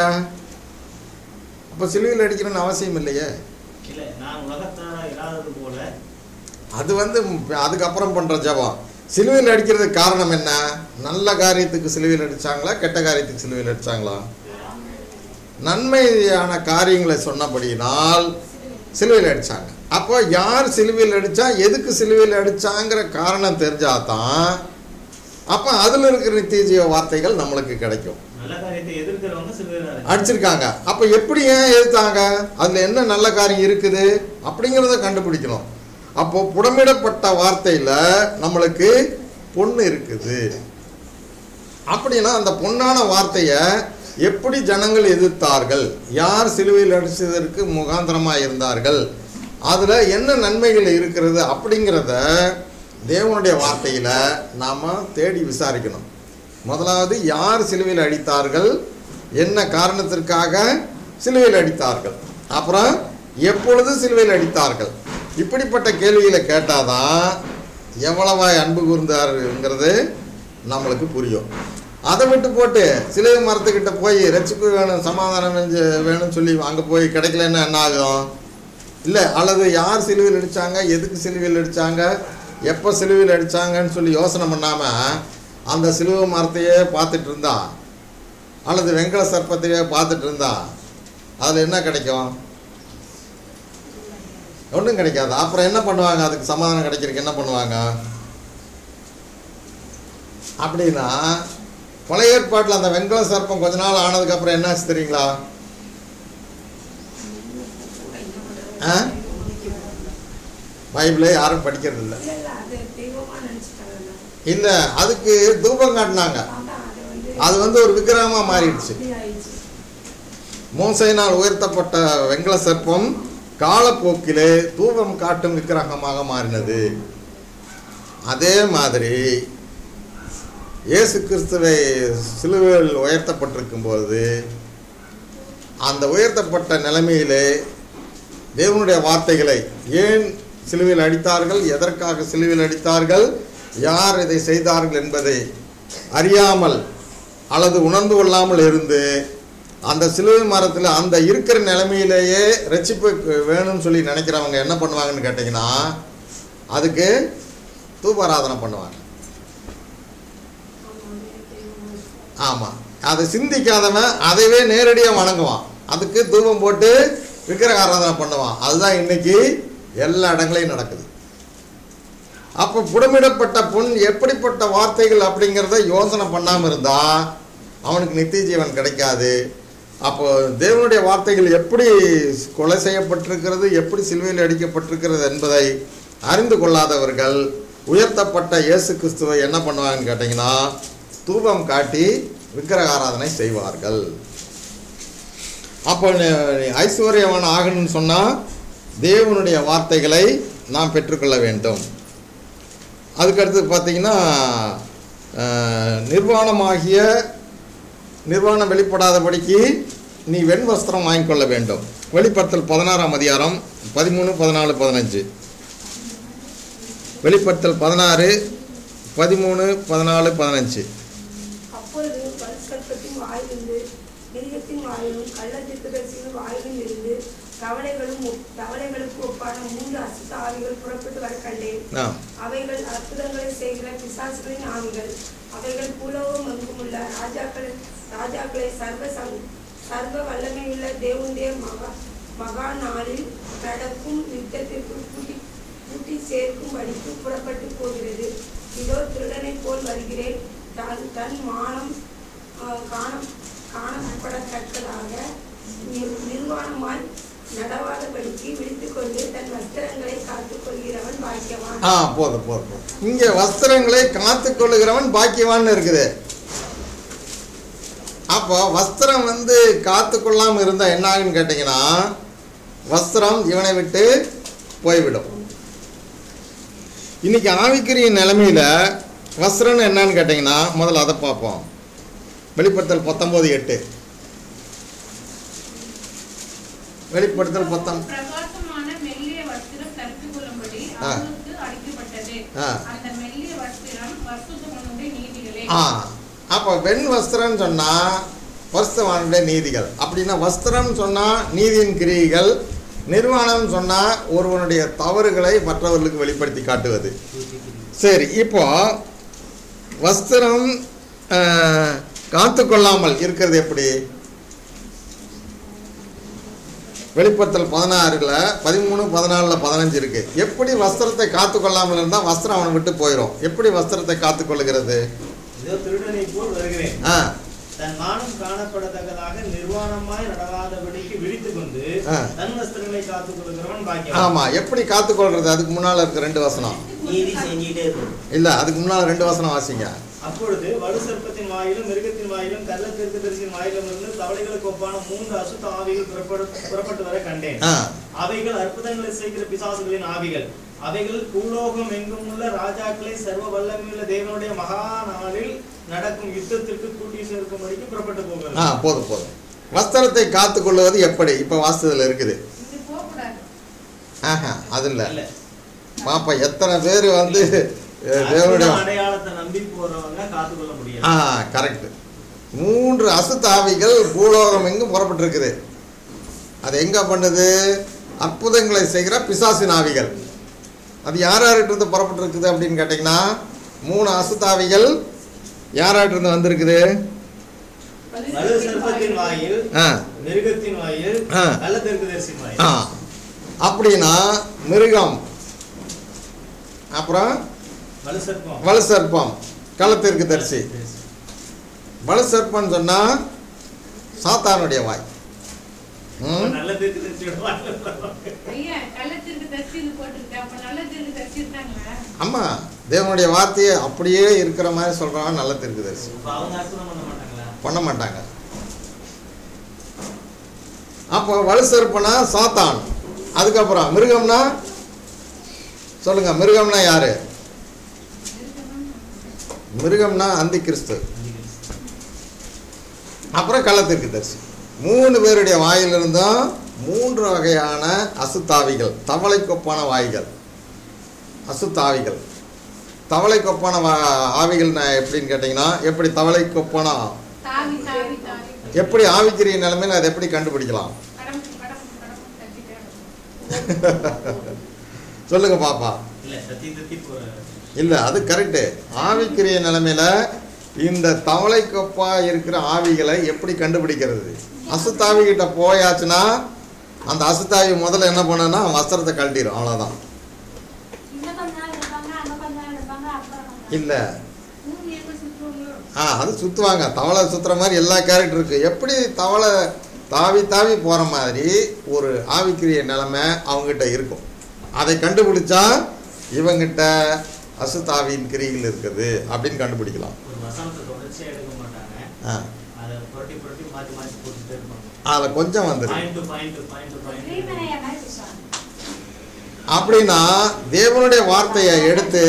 அப்போ சிலுவையில் அடிக்கணும்னு அவசியம் இல்லையே
இல்ல நான் உலகத்தாரா இல்லாதது போல
அது வந்து ம், அதுக்கப்புறம் பண்ணுற ஜெபம் சிலுவையில் அடிக்கிறதுக்கு காரணம் என்ன நல்ல காரியத்துக்கு சிலுவையில் அடித்தாங்களா கெட்ட காரியத்துக்கு சிலுவையில் அடித்தாங்களா நன்மையான காரியங்களை சொன்னபடியினால் சிலுவையில் அடித்தாங்க அப்போ யார் சிலுவையில் அடித்தா எதுக்கு சிலுவையில் அடித்தாங்கிற காரணம் தெரிஞ்சாதான் அப்போ அதில் இருக்கிற நித்திய ஜீவ வார்த்தைகள் நம்மளுக்கு கிடைக்கும்
நல்ல காரியத்தை எதிர்க்கிறவங்க சிலுவையில்
அடிச்சிருக்காங்க அப்போ எப்படி ஏன் எதிர்த்தாங்க அதில் என்ன நல்ல காரியம் இருக்குது அப்படிங்கிறத கண்டுபிடிக்கணும் அப்போ புடமிடப்பட்ட வார்த்தையில் நம்மளுக்கு பொண்ணு இருக்குது அப்படின்னா அந்த பொன்னான வார்த்தையை எப்படி ஜனங்கள் எதிர்த்தார்கள் யார் சிலுவையில் அடித்ததற்கு முகாந்திரமாக இருந்தார்கள் அதில் என்ன நன்மைகள் இருக்கிறது அப்படிங்கிறத தேவனுடைய வார்த்தையில் நாம் தேடி விசாரிக்கணும் முதலாவது யார் சிலுவையில் அடித்தார்கள் என்ன காரணத்திற்காக சிலுவையில் அடித்தார்கள் அப்புறம் எப்பொழுது சிலுவையில் அடித்தார்கள் இப்படிப்பட்ட கேள்விகளை கேட்டாதான் எவ்வளவாய் அன்பு கூர்ந்தாருங்கிறது நம்மளுக்கு புரியும் அதை விட்டு போட்டு சிலுவை மரத்துக்கிட்ட போய் ரட்சிப்பு வேணும் சமாதானம் வேஞ்சு- வேணும்னு சொல்லி அங்கே போய் கிடைக்கலன்னா என்ன ஆகும் இல்லை அல்லது யார் சிலுவையில் அடித்தாங்க எதுக்கு சிலுவையில் அடித்தாங்க எப்போ சிலுவையில் அடித்தாங்கன்னு சொல்லி யோசனை பண்ணாமல் அந்த சிலுவை மரத்தையே பார்த்துட்டு இருந்தா அல்லது வெங்கல சர்ப்பத்தையே பார்த்துட்டு இருந்தா அதில் என்ன கிடைக்கும் ஒன்றும் கிடைக்காது அப்புறம் என்ன பண்ணுவாங்க அதுக்கு சமாதானம் கிடைக்கிறதுக்கு என்ன பண்ணுவாங்க அப்படின்னா பழைய ஏற்பாட்டில் அந்த வெண்கல சர்ப்பம் கொஞ்ச நாள் ஆனதுக்கப்புறம் என்னாச்சு தெரியுங்களா ஆ பைபிளே யாரும் படிக்கிறது இல்லை
இல்ல இல்ல அது தெய்வமா நினைச்சிட்டாங்க
இல்லை அதுக்கு தூபம் காட்டினாங்க
அதான் அது வந்து
அது வந்து ஒரு விக்கிரகமா மாறிடுச்சு
அப்படி ஆயிடுச்சு
மோசையினால் உயர்த்தப்பட்ட வெங்கல சர்ப்பம் காலப்போக்கிலே தூபம் காட்டும் விக்கிரகமாக மாறினது அதே மாதிரி இயேசு கிறிஸ்துவை சிலுவையில் உயர்த்தப்பட்டிருக்கும் போது அந்த உயர்த்தப்பட்ட நிலைமையிலே தேவனுடைய வார்த்தைகளை ஏன் சிலுவையில் அடித்தார்கள் எதற்காக சிலுவையில் அடித்தார்கள் யார் இதை செய்தார்கள் என்பதை அறியாமல் அல்லது உணர்ந்து கொள்ளாமல் இருந்து அந்த சிலுவை மரத்தில் அந்த இருக்கிற நிலைமையிலேயே ரட்சிப்பு வேணும்னு சொல்லி நினைக்கிறவங்க என்ன பண்ணுவாங்கன்னு கேட்டிங்கன்னா அதுக்கு தூபாராதனை பண்ணுவாங்க ஆமாம் அதை சிந்திக்காதவன் அதைவே நேரடியாக வணங்குவான் அதுக்கு தூபம் போட்டு விக்கிரக ஆராதனை பண்ணுவான் அதுதான் இன்னைக்கு எல்லா இடங்களையும் நடக்குது அப்போ புடமிடப்பட்ட பொன் எப்படிப்பட்ட வார்த்தைகள் அப்படிங்கிறத யோசனை பண்ணாமல் இருந்தா அவனுக்கு நித்திய ஜீவன் கிடைக்காது அப்போ தேவனுடைய வார்த்தைகள் எப்படி கொலை செய்யப்பட்டிருக்கிறது எப்படி சிலுவையில் அடிக்கப்பட்டிருக்கிறது என்பதை அறிந்து கொள்ளாதவர்கள் உயர்த்தப்பட்ட இயேசு கிறிஸ்துவை என்ன பண்ணுவாங்கன்னு கேட்டிங்கன்னா தூபம் காட்டி விக்கிரக ஆராதனை செய்வார்கள் அப்போ நீ நீ ஐஸ்வர்யவான் ஆகணும்னு சொன்னால் தேவனுடைய வார்த்தைகளை நாம் பெற்றுக்கொள்ள வேண்டும் அதுக்கடுத்து பார்த்தீங்கன்னா அஹ், நிர்வாணமாகிய நிர்வாணம் வெளிப்படாதபடிக்கு நீ வெண் வஸ்திரம் வாங்கிக்கொள்ள வேண்டும் வெளிப்படுத்தல் பதினாறாம் அதிகாரம் பதிமூணு பதினாலு பதினஞ்சு வெளிப்படுத்தல் பதினாறு பதிமூணு பதினாலு பதினஞ்சு
அப்பொழுது பல்சர்ப்பத்தின் வாயிலிருந்து மிருகத்தின் வாயிலும் கள்ளத்திற்குதரிசியின் வாயிலும் இருந்து தவளைகளும் ஒப்- தவளைகளுக்கு ஒப்பான மூன்று அசுத்த ஆவிகள் புறப்பட்டு வர கண்டேன்
ஆ
அவைகள் அற்புதங்களை செய்கிற பிசாசுகளின் ஆவிகள் அவைகள் பூலோகம் எங்குமுள்ள ராஜாக்கள் ராஜாக்களை சர்வ சங் சர்வ வல்லமையுள்ள தேவனுடைய மகா மகா நாளில் நடக்கும் யுத்தத்திற்கு கூட்டி கூட்டி சேர்க்கும் வழிக்கு புறப்பட்டு போகிறது இதோ திருடனைப் போல் வருகிறேன் தன் தன் மானம் ஆஹ், காண காணப்படத்தக்கதாக நிர்- நிர்வாணமாய் நடவாதபடிக்கு விழித்துக்கொண்டு தன் வஸ்திரங்களை காத்துக் கொள்கிறவன் பாக்கியவான்
ஆ போதும் போதும் போதும் இங்கே வஸ்திரங்களை காத்து கொள்ளுகிறவன் பாக்கியவான்னு இருக்குது அப்போ வஸ்திரம் வந்து காத்து கொள்ளாமல் இருந்தால் என்ன ஆகுன்னு கேட்டிங்கன்னா வஸ்திரம் இவனை விட்டு போய்விடும் இன்னைக்கு ஆவிக்குரிய நிலைமையில வஸ்திரம்னு என்னன்னு கேட்டிங்கன்னா முதல்ல அதை பார்ப்போம் வெளிப்படுத்தல் பத்தொம்போது எட்டு வெளிப்படுத்தல் பத்தொம்
பிரகாசமான மெல்லிய வஸ்திரம் தரித்துக் கொள்ளும்படி
ஆ.
அவனுக்கு அளிக்கப்பட்டது
ஆ.
அந்த மெல்லிய வஸ்திரம் பரிசுத்தவானுடைய நீதிகளே
ஆ அப்போ வெண் வஸ்திரம்னு சொன்னால் வஸ்தவானுடைய நீதிகள் அப்படின்னா வஸ்திரம்னு சொன்னால் நீதியின் கிரியைகள் நிர்வாணம் சொன்னால் ஒருவனுடைய தவறுகளை மற்றவர்களுக்கு வெளிப்படுத்தி காட்டுவது சரி இப்போ வஸ்திரம் காத்து கொள்ளாமல் இருக்கிறது எப்படி வெளிப்படுத்தல் பதினாறுல பதிமூணு பதினாலில் பதினஞ்சு இருக்கு எப்படி வஸ்திரத்தை காத்து கொள்ளாமல் இருந்தால் வஸ்திரம் அவனை விட்டு போயிடும் எப்படி வஸ்திரத்தை காத்து கொள்ளுகிறது
இதோ திருடனை போல் வருகிறேன்
ஆ
தன் மானம் காணப்படத்தக்கதாக நிர்வாணமாய் நடவாதபடிக்கு விழித்துக் கொண்டு
ஆ.
தன் வஸ்திரங்களை காத்துக் கொள்கிறவன் பாக்கியம்
ஆமாம் எப்படி காத்துக்கொள்றது அதுக்கு முன்னால் இருக்க ரெண்டு வசனம்
நீதி செஞ்சுட்டே இருக்கும்
இல்லை அதுக்கு முன்னால் ரெண்டு வசனம் வாசிங்க
அப்பொழுது வலு சர்ப்பத்தின் வாயிலும் மிருகத்தின் வாயிலும் கள்ள தீர்க்கதரிசியின் வாயிலும் இருந்து தவளைகளுக்கு ஒப்பான மூன்று அசுத்த ஆவிகள் புறப்படு புறப்பட்டு வர கண்டேன்
ஆ
அவைகள் அற்புதங்களை செய்கிற பிசாசுகளின் ஆவிகள் அவைகள் பூலோகம் எங்கும் உள்ள ராஜாக்களை சர்வ வல்லமையுள்ள தேவனுடைய மகா நாளில் நடக்கும் யுத்தத்திற்கு கூட்டி சேர்க்கும்படிக்கு புறப்பட்டு
ஆ
போகிறது
போதும் போதும் வஸ்திரத்தை காத்துக்கொள்வது எப்படி இப்போ வாஸ்தவத்தில் இருக்குது
இது போகக்கூடாது
ஆஹா அது இல்லை
இல்ல
பாப்பா எத்தனை பேர் வந்து அஹ், தேவனுடைய
அற்புத அடையாளத்தை நம்பி போறவங்க காத்துக்கொள்ள முடியாது
ஆ கரெக்ட் மூன்று அசுத்தாவிகள் பூலோகம் எங்கும் புறப்பட்டிருக்குது அது எங்க பண்ணுது அற்புதங்களை செய்கிற பிசாசின் ஆவிகள் அது யார் யார்கிட்ட புறப்பட்டிருக்குது அப்படின்னு கேட்டிங்கன்னா மூணு அசுத்தாவிகள் யார் யார்கிட்ட வந்திருக்குது
வலு சர்ப்பத்தின் வாயில்
ஆ
மிருகத்தின் வாயில்
ஆ.
கள்ள தீர்க்கதரிசியின் வாயில்
ஆ அப்படின்னா மிருகம் அப்புறம்
வலு சர்ப்பம்
வலு சர்ப்பம் களத்திற்கு தரிசி வலு சர்ப்பம்னு சொன்னால் சாத்தானுடைய வாய் ம்
நல்ல தீர்க்கதரிசியோட வாயில வருவாங்க.
ஐயா கள்ளத்திற்கு தரிசின்னு போட்டிருக்கேன் அப்ப நல்ல திருக்கு தரிசிருக்காங்களா
ஆமாம் தேவனுடைய வார்த்தையை அப்படியே இருக்கிற மாதிரி சொல்கிறான் நல்ல தீர்க்கதரிசி
இப்ப அவங்க அற்புதம் பண்ண மாட்டாங்களா
பண்ண மாட்டாங்க அப்போ வலுசற்பனா சாத்தான் அதுக்கப்புறம் மிருகம்னா சொல்லுங்க மிருகம்னா யாரு மிருகம்னா அந்தி கிறிஸ்து அப்புறம் கள்ளத்திற்கு தரிசி மூணு பேருடைய வாயிலிருந்தும் மூன்று வகையான அசுத்தாவிகள் தவளை கொப்பான வாய்கள் அசுத்தாவிகள் தவளை கொப்பான வா ஆவிகள் எப்படின்னு கேட்டிங்கன்னா எப்படி தவளை கொப்பான
தாவி தாவி தாவி
எப்படி ஆவிக்கிரிய நிலைமையில் அதை எப்படி கண்டுபிடிக்கலாம்
கடம் கடம் கடம் தட்டிட்டே
சொல்லுங்க பாப்பா
இல்ல தத்தி தத்தி போற
இல்லை அது கரெக்டு ஆவிக்கிரிய நிலைமையில இந்த தவளை கொப்பா இருக்கிற ஆவிகளை எப்படி கண்டுபிடிக்கிறது அசுத்தாவி கிட்ட போயாச்சுன்னா அந்த அசுத்தாவி முதல்ல என்ன பண்ணுன்னா வஸ்திரத்தை கழட்டிடும் அவ்வளோதான்
இந்த கொஞ்ச நாள் இருப்பாங்க அங்க கொஞ்ச நாள் இருப்பாங்க அப்புறம்
இல்லை
ஊர் எங்க சுற்றுவாங்களோ
ஆ அது சுற்றுவாங்க தவளை சுற்றுற மாதிரி எல்லா கேரக்டர் இருக்குது எப்படி தவளை தாவி தாவி போகிற மாதிரி ஒரு ஆவிக்கிரிய நிலைமை அவங்ககிட்ட இருக்கும் அதை கண்டுபிடிச்சா இவங்கிட்ட அசுத்தாவின் கிரிகள் இருக்குது அப்படின்னு கண்டுபிடிக்கலாம்
ஒரு வசனத்தை தொடர்ச்சியா எடுக்க மாட்டாங்க
ஆ
அதை புரட்டி புரட்டி மாத்தி மாத்தி போட்டுட்டே இருப்பாங்க
அதில் கொஞ்சம் வந்துடும்
point to point point to point
ஸ்ரீமனைய மாதிரி பேசுவாங்க
அப்படின்னா தேவனுடைய வார்த்தையை எடுத்து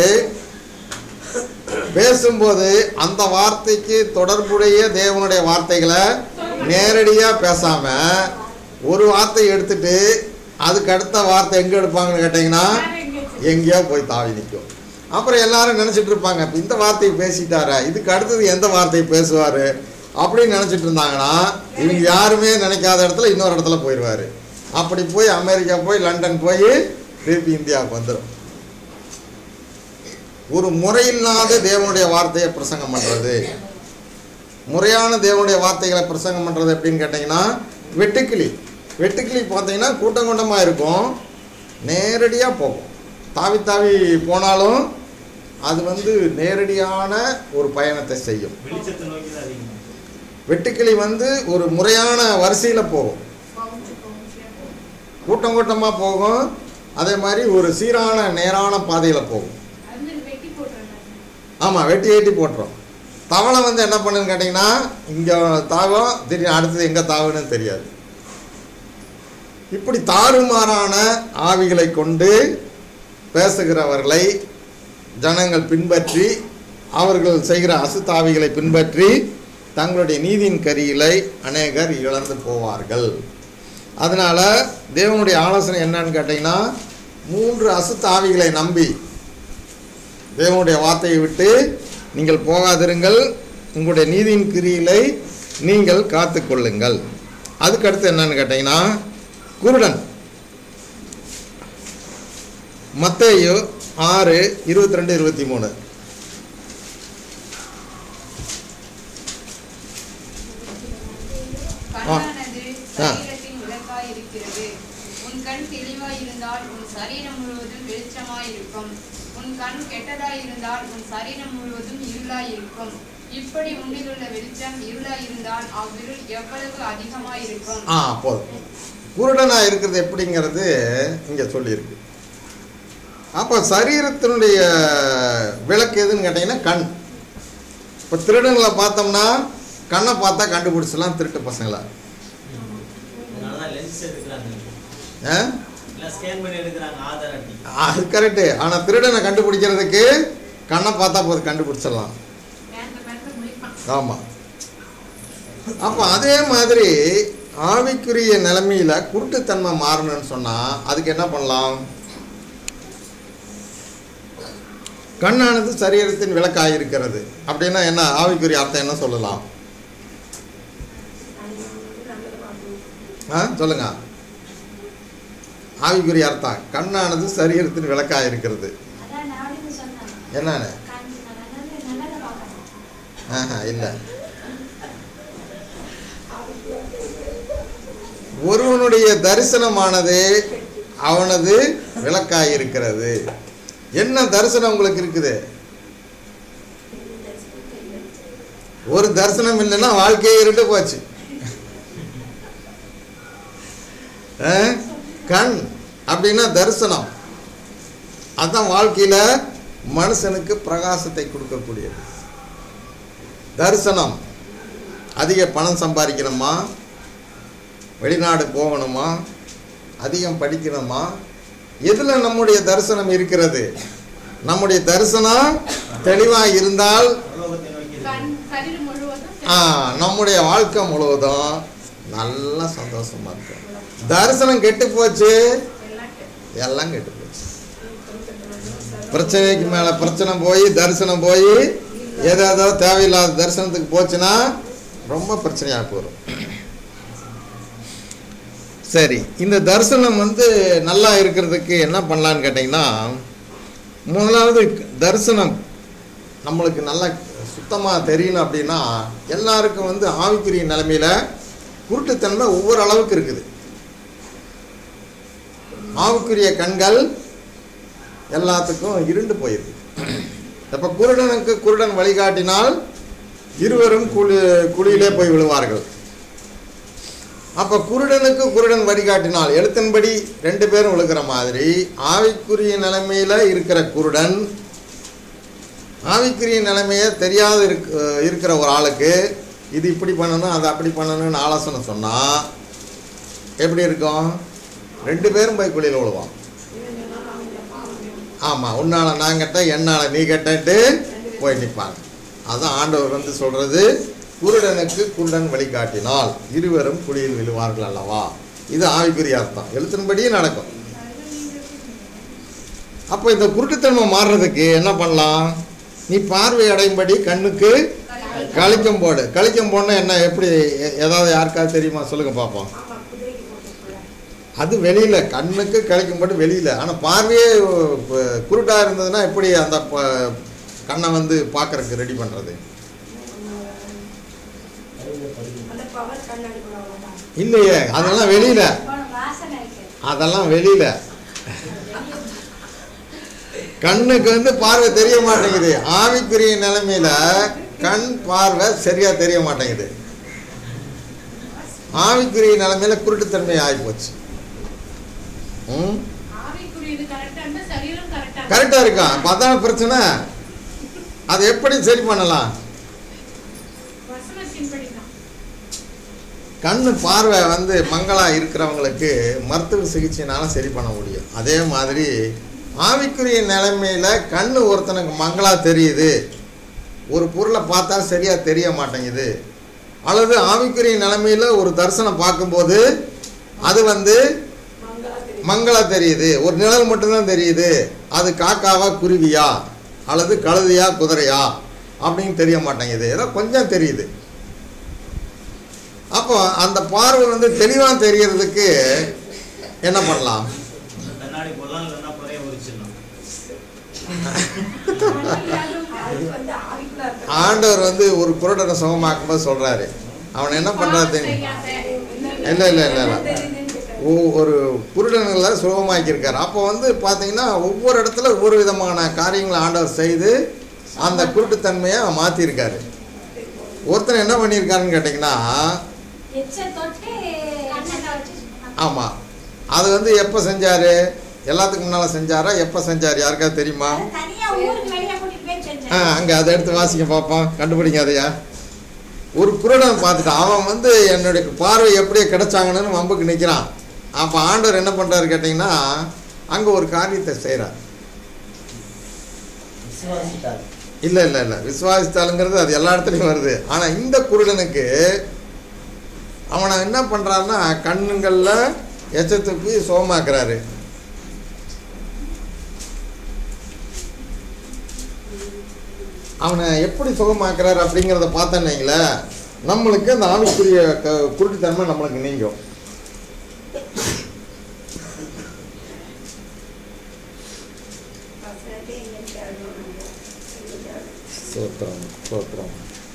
பேசும்போது அந்த வார்த்தைக்கு தொடர்புடைய தேவனுடைய வார்த்தைகளை நேரடியாக பேசாம ஒரு வார்த்தையை எடுத்துட்டு அதுக்கு அடுத்த வார்த்தை எங்கே எடுப்பாங்கன்னு கேட்டிங்கன்னா எங்கேயோ போய் தாவி நிற்கும் அப்புறம் எல்லாரும் நினச்சிட்டு இருப்பாங்க இப்போ இந்த வார்த்தையை பேசிட்டாரா இதுக்கு அடுத்தது எந்த வார்த்தையை பேசுவார் அப்படின்னு நினச்சிட்டு இருந்தாங்கன்னா இவங்க யாருமே நினைக்காத இடத்துல இன்னொரு இடத்துல போயிடுவார் அப்படி போய் அமெரிக்கா போய் லண்டன் போய் திருப்பி இந்தியாவுக்கு வந்துடும் ஒரு முறையில்லாத தேவனுடைய வார்த்தையை பிரசங்கம் பண்ணுறது முறையான தேவனுடைய வார்த்தைகளை பிரசங்கம் பண்ணுறது எப்படின்னு கேட்டிங்கன்னா வெட்டுக்கிளி வெட்டுக்கிளி பார்த்தீங்கன்னா கூட்டம் கூட்டமாக இருக்கும் நேரடியாக போகும் தாவி தாவி போனாலும் அது வந்து நேரடியான ஒரு பயணத்தை செய்யும்
வெளிச்சத்தை நோக்கி தான் அதிகமாக
வெட்டுக்கிளி வந்து ஒரு முறையான வரிசையில் போகும்
பவுச்சு பவுச்சியா போகும்
கூட்டம் கூட்டமாக போகும் அதே மாதிரி ஒரு சீரான நேரான பாதையில் போகும்
அது மாதிரி வெட்டி போட்டுறாங்க
ஆமாம் வெட்டி ஏட்டி போட்டுரும் தவளை வந்து என்ன பண்ணுன்னு கேட்டிங்கன்னா இங்கே தாவும் திடீர்னு அடுத்தது எங்கே தாவுன்னு தெரியாது இப்படி தாறுமாறான ஆவிகளை கொண்டு பேசுகிறவர்களை ஜனங்கள் பின்பற்றி அவர்கள் செய்கிற அசுத்தாவிகளை பின்பற்றி தங்களுடைய நீதியின் கரியிலை அநேகர் இழந்து போவார்கள் அதனால் தேவனுடைய ஆலோசனை என்னன்னு கேட்டிங்கன்னா மூன்று அசுத்தாவிகளை நம்பி தேவனுடைய வார்த்தையை விட்டு நீங்கள் போகாதிருங்கள் உங்களுடைய நீதியின் கிரியிலை நீங்கள் காத்துக்கொள்ளுங்கள் அதுக்கடுத்து என்னன்னு கேட்டிங்கன்னா குருடன் மத்தேயு ஆறு இருபத்தி ரெண்டு இருபத்தி மூணு
கண்ணானது
ஆ.
சரீரத்தின் விளக்காய் இருக்கிறது உன் கண் தெளிவாய் இருந்தால் உன் சரீரம் முழுவதும் வெளிச்சமாய் இருக்கும் உன் கண் கெட்டதாய் இருந்தால் உன் சரீரம் முழுவதும் இருளாய் இருக்கும் இப்படி உன்னிலுள்ள வெளிச்சம் இருளாய் இருந்தால் அவ்விருள் எவ்வளவு அதிகமாய் இருக்கும்
ஆ போதும் குருடனாக இருக்கிறது எப்படிங்கிறது இங்கே சொல்லியிருக்கு அப்போ சரீரத்தினுடைய விளக்கு எதுன்னு கேட்டிங்கன்னா கண் இப்போ திருடங்களை பார்த்தோம்னா கண்ணை பார்த்தா கண்டுபிடிச்சலாம் திருட்டு பசங்களை
அதனால தான் லென்ஸ் எடுக்கிறாங்க
ஆ
இல்லை ஸ்கேன் பண்ணி எடுக்கிறாங்க ஆதார் அட்டை
அது கரெக்டு ஆனால் திருடனை கண்டுபிடிக்கிறதுக்கு கண்ணை பார்த்தா போது கண்டுபிடிச்சிடலாம்
பேந்த பேந்த முடிப்பான்
ஆமாம் அப்போ அதே மாதிரி ஆவிக்குரிய நிலைமையில் குருட்டுத்தன்மை மாறணும்னு சொன்னால் அதுக்கு என்ன பண்ணலாம் கண்ணானது சரீரத்தின் விளக்காக இருக்கிறது அப்படின்னா என்ன ஆவிக்குரிய அர்த்தம் என்ன சொல்லலாம்
நல்லது பார்க்கணும்
ஆ சொல்லுங்க ஆவிக்குரிய அர்த்தம் கண்ணானது சரீரத்தின் விளக்காக இருக்கிறது
அதான் நாடுன்னு சொன்னாங்க
என்னன்னு
கண் நல்லது நல்லதை பார்க்கணும்
ஆஹா இல்லை ஒருவனுடைய தரிசனமானது அவனது விளக்காய் இருக்கிறது என்ன தரிசனம் உங்களுக்கு இருக்குது ஒரு தரிசனம் இல்லைன்னா வாழ்க்கையே இருண்டு போச்சு ஆ? கண் அப்படின்னா தரிசனம் அதான் வாழ்க்கையில் மனுஷனுக்கு பிரகாசத்தை கொடுக்கக்கூடியது தரிசனம் அதிக பணம் சம்பாதிக்கணுமா வெளிநாடு போகணுமா அதிகம் படிக்கணுமா எதில் நம்முடைய தரிசனம் இருக்கிறது நம்முடைய தரிசனம் தெளிவாக இருந்தால்
பரலோகத்தை நோக்கி
கண் சரீரம் முழுவதும்
ஆ, நம்முடைய வாழ்க்கை முழுவதும் நல்லா சந்தோஷமா இருக்கும் தரிசனம் கெட்டு போச்சு
எல்லாம் கெட்டு.
எல்லாம் கெட்டு போச்சு பிரச்சனைக்கு மேல பிரச்சனை போய் தரிசனம் போய் ஏதாவது தேவையில்லாத தரிசனத்துக்கு போச்சுன்னா ரொம்ப பிரச்சனையாக போயிடும் சரி இந்த தரிசனம் வந்து நல்லா இருக்கிறதுக்கு என்ன பண்ணலான்னு கேட்டிங்கன்னா முதலாவது தரிசனம் நம்மளுக்கு நல்லா சுத்தமாக தெரியணும் அப்படின்னா எல்லாருக்கும் வந்து ஆவிக்குரிய நிலைமையில் குருட்டுத்தன்மை ஒவ்வொரு அளவுக்கு இருக்குது ஆவுக்குரிய கண்கள் எல்லாத்துக்கும் இருண்டு போயிருக்கு அப்போ குருடனுக்கு குருடன் வழிகாட்டினால் இருவரும் குழி குழியிலே போய் விழுவார்கள் அப்போ குருடனுக்கு குருடன் வழிகாட்டினால் எழுத்தின்படி ரெண்டு பேரும் விழுகிற மாதிரி ஆவிக்குரிய நிலைமையில் இருக்கிற குருடன் ஆவிக்குரிய நிலைமையை தெரியாத இருக் இருக்கிற ஒரு ஆளுக்கு இது இப்படி பண்ணணும் அதை அப்படி பண்ணணும்னு ஆலோசனை சொன்னால் எப்படி இருக்கும் ரெண்டு பேரும் போய் குழியில் விழுவான் ஆமாம் உன்னால் நான் கெட்ட என்னால் நீ கெட்டன்ட்டு போய் நிற்பாங்க அதான் ஆண்டவர் வந்து சொல்கிறது குருடனுக்கு குருடன் வழிகாட்டினால் இருவரும் குழியில் விழுவார்கள் அல்லவா இது ஆவிக்குரிய அர்த்தம் எழுத்தின்படியே நடக்கும் அப்போ இந்த குருட்டுத்தன்மை மாறுறதுக்கு என்ன பண்ணலாம் நீ பார்வை அடையும்படி கண்ணுக்கு கழிக்கம் போடு கழிக்கம் போடனா என்ன எப்படி எ- ஏதாவது யாருக்காவது தெரியுமா சொல்லுங்க பார்ப்போம்
ஆமா குதிரைக்கு போட்டு
அது வெளியில் கண்ணுக்கு கழிக்கும் போட்டு வெளியில் ஆனால் பார்வையே அஹ், குருடா இருந்ததுன்னா எப்படி அந்த ப- கண்ணை வந்து பார்க்கறதுக்கு ரெடி பண்ணுறது
அந்த பவர் கண்ணாடி கூட அவ்வளோதான்
இல்லையே அதெல்லாம் வெளியில்
போன வாசனை இருக்கு
அதெல்லாம் வெளியில் கண்ணுக்கு வந்து பார்வை தெரிய மாட்டேங்குது ஆவிக்குரிய நிலைமையில கண் பார்வை சரியா தெரிய மாட்டேங்குது ஆவிக்குரிய நிலைமையில குருட்டுத்தன்மை ஆகிப்போச்சு ம்
ஆவிக்குரியது கரெக்டா இருந்தா சரீரம் கரெக்டா
கரெக்டாக இருக்கா அப்ப அதான் பிரச்சனை அதை எப்படி சரி பண்ணலாம்
வசனத்தின்படி தான்
கண்ணு பார்வை வந்து மங்களா இருக்கிறவங்களுக்கு மருத்துவ சிகிச்சைனால சரி பண்ண முடியும் அதே மாதிரி ஆவிக்குரிய நிலைமையில கண்ணு ஒருத்தனுக்கு மங்களா தெரியுது ஒரு பொருளை பார்த்தா சரியா தெரிய மாட்டேங்குது அல்லது ஆவிக்குரிய நிலைமையில ஒரு தரிசனம் பார்க்கும்போது அது வந்து
மங்களா தெரியும்
மங்களா தெரியுது ஒரு நிழல் மட்டும்தான் தெரியுது அது காக்காவா குருவியா அல்லது கழுதையா குதிரையா அப்படின்னு தெரிய மாட்டேங்குது ஏதோ கொஞ்சம் தெரியுது அப்போ அந்த பார்வை வந்து தெளிவாக தெரியறதுக்கு என்ன பண்ணலாம்
கண்ணாடி போடலாம் இல்லைன்னா குறைய உரிச்சிடலாம்
அது வந்து ஆவிக்குள்ள இருக்க
ஆண்டவர் வந்து ஒரு குருடனை சுகமாக்கும்போது சொல்றாரு அவன் என்ன பண்றாரு
செய்யாத
இல்லை இல்லை இல்லை இல்லை
தெரியுதுன்னு கேட்டேன்.
ஒ- ஒரு குருடன்களை சுகமாக்கியிருக்காரு அப்போ வந்து பார்த்தீங்கன்னா ஒவ்வொரு இடத்துல ஒவ்வொரு விதமான காரியங்களை ஆண்டவர் செய்து அந்த குருட்டுத்தன்மையை மாற்றிருக்காரு ஒருத்தன் என்ன பண்ணியிருக்காருன்னு கேட்டிங்கன்னா
எச்ச தொட்டு கண்ணை வச்சு
ஆமாம் அது வந்து எப்போ செஞ்சார் எல்லாத்துக்கு முன்னால் செஞ்சாரா எப்போ செஞ்சார் யாருக்காவது தெரியுமா
அது தனியா ஊருக்கு வெளியே கூட்டிட்டு போய்
ஆ
செஞ்சேன்
அங்கே அதை எடுத்து வாசிக்க பார்ப்போம் கண்டுபிடிங்க அதையா ஒரு குருடன் பார்த்துட்டான் அவன் வந்து என்னுடைய பார்வை எப்படி கிடைச்சாங்கன்னு வம்புக்கு நிற்கிறான் அப்போ ஆண்டவர் என்ன பண்ணுறாரு கேட்டிங்கன்னா அங்கே ஒரு காரியத்தை செய்கிறார்
விசுவாசித்தார்
இல்லை இல்லை இல்லை விசுவாசித்தாளுங்கிறது அது எல்லா இடத்துலையும் வருது ஆனால் இந்த குருடனுக்கு அவனை என்ன பண்ணுறாருன்னா கண்ணுங்களில் எச்சத்துக்கு சோமாக்குறாரு அவனை எப்படி சுகமாக்குறாரு அப்படிங்கிறத பார்த்தேன்னீங்களே நம்மளுக்கு அந்த ஆவிக்குரிய க குருட்டுத்தன்மை நம்மளுக்கு நீங்கும்
வசனத்தை எங்களுக்கு தேடணும் நாங்க. எங்களுக்கு தேடணும்.
சோத்திரம் சோத்திரம்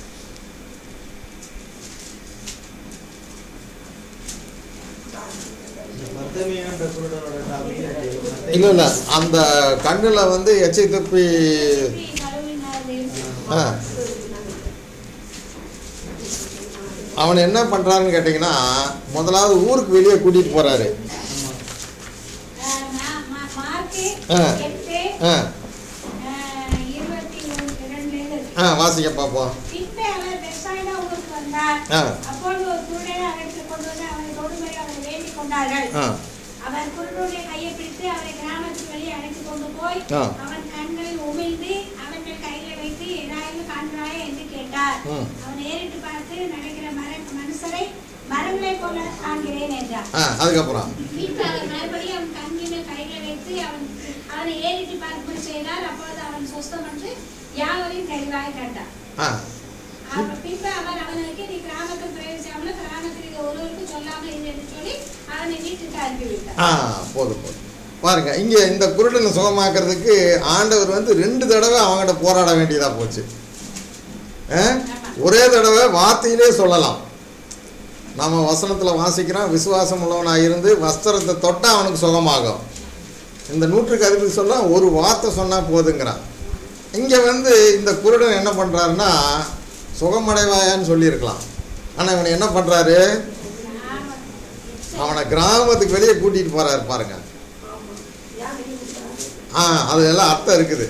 மத்தமையான்ற குருடனோட டாபிக்
இல்லை இல்லை அந்த கண்ணில் வந்து எச்சை துப்பி ஆ அவன் என்ன பண்ணுறாருன்னு கேட்டிங்கன்னா முதலாவது ஊருக்கு வெளியே கூட்டிகிட்டு போகிறாரு
அஹ் மா- மா- மார்க்கு
ஆ.
எட்டு,
ஆ
அஹ் இருபத்தி ஒன்று, இரண்டுல இருக்கு.
ஆ வாசிக்க பார்ப்போம்
பின்பு அவர் பெத்சாய்தா ஊருக்கு வந்தார்.
ஆ.
அப்பொழுது ஒரு குருடனை அழைத்துக் கொண்டு வந்து அவனை தொடும்படி அவனை வேண்டிக் கொண்டார்கள்.
ஆ
அவர் குருடனுடைய கையை பிடித்து அவனை கிராமத்துக்கு வெளியே அழைத்துக் கொண்டு போய்
ஆ.
அவன் கண்களில் உமிழ்ந்து அவர்கள் கையில வைத்து ஏதாவது காண்கிறாயா என்று கேட்டார்
ம்.
அவன் ஏறிட்டு பார்த்து நடக்கிற மர மனுஷரை மரங்களைப் போல காண்கிறேன் என்றார்
ஆ அதுக்கப்புறம்
பின்பு அவர் மறுபடியும் அவன் கண்ணில் கையில வைத்து அவன் அவனை ஏறிட்டு பார்க்கும்படி செய்தார் அப்பொழுது அவன் சொஸ்தம் என்று யாவரையும் தெளிவாய் கண்டார்
ஆ
அவர் பின்பு அவர் அவனுக்கு நீ கிராமத்தில் பிரவேசிக்காமல் கிராமத்தில் இது ஒருவருக்கு சொல்லாமல் இரு என்று சொல்லி அவனை வீட்டுக்கு அனுப்பிவிட்டார்
ஆ போதும் போதும் பாருங்க இங்கே இந்த குருடனை சுகமாக்குறதுக்கு ஆண்டவர் வந்து ரெண்டு தடவை அவங்ககிட்ட போராட வேண்டியதாக போச்சு ஆ? ஒரே தடவை வார்த்தையிலே சொல்லலாம் நம்ம வசனத்தில் வாசிக்கிறோம் விசுவாசம் உள்ளவனாக இருந்து வஸ்திரத்தை தொட்டால் அவனுக்கு சுகமாகும் இந்த நூற்றுக்கு அதிபதி சொல்ல ஒரு வார்த்தை சொன்னால் போதுங்கிறான் இங்கே வந்து இந்த குருடன் என்ன பண்ணுறாருன்னா சுகமடைவாயான்னு சொல்லியிருக்கலாம் ஆனால் இவனை என்ன பண்ணுறாரு அவனை கிராமத்துக்கு வெளியே கூட்டிகிட்டு போகிறாரு பாருங்க
ஆமா ஏன் வெளியே விட்டாரு?
ஆ அது எல்லாம் அர்த்தம் இருக்குது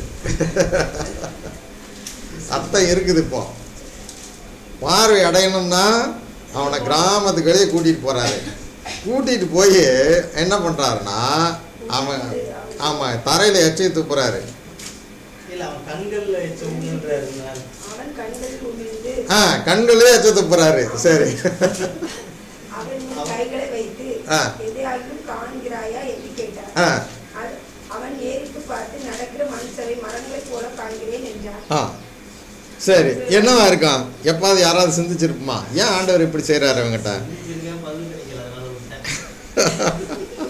அர்த்தம் இருக்குது இப்போ பார்வை அடையணும்னா அவனை கிராமத்துக்கு வெளியே கூட்டிகிட்டு போகிறாரு கூட்டிகிட்டு போய் என்ன பண்ணுறாருன்னா அவன் ஆமாம் தரையில் எச்சை துப்புறாரு
இல்ல அவன் கண்கள்ல எச்சம்ன்றாரு
அவன் கண்களில் உமிழ்ந்து
ஆ கண்களே எச்சை துப்புறாரு சரி
அவன் முன் கைகளை வைத்து
ஆ.
எதையாகிலும் காண்கிறாயா என்று கேட்டார்
ஆ
அது- அவன் ஏறிட்டு பார்த்து நடக்கிற மனுஷரை மரங்களைப் போல காண்கிறேன் என்றார்
ஆ சரி என்னவா இருக்கான் எப்பாவது யாராவது சிந்திச்சிருக்குமா ஏன் ஆண்டவர் இப்படி செய்கிறாரு அவங்ககிட்ட
இருக்கேன் பதில் கிடைக்கல அதனால விட்டேன்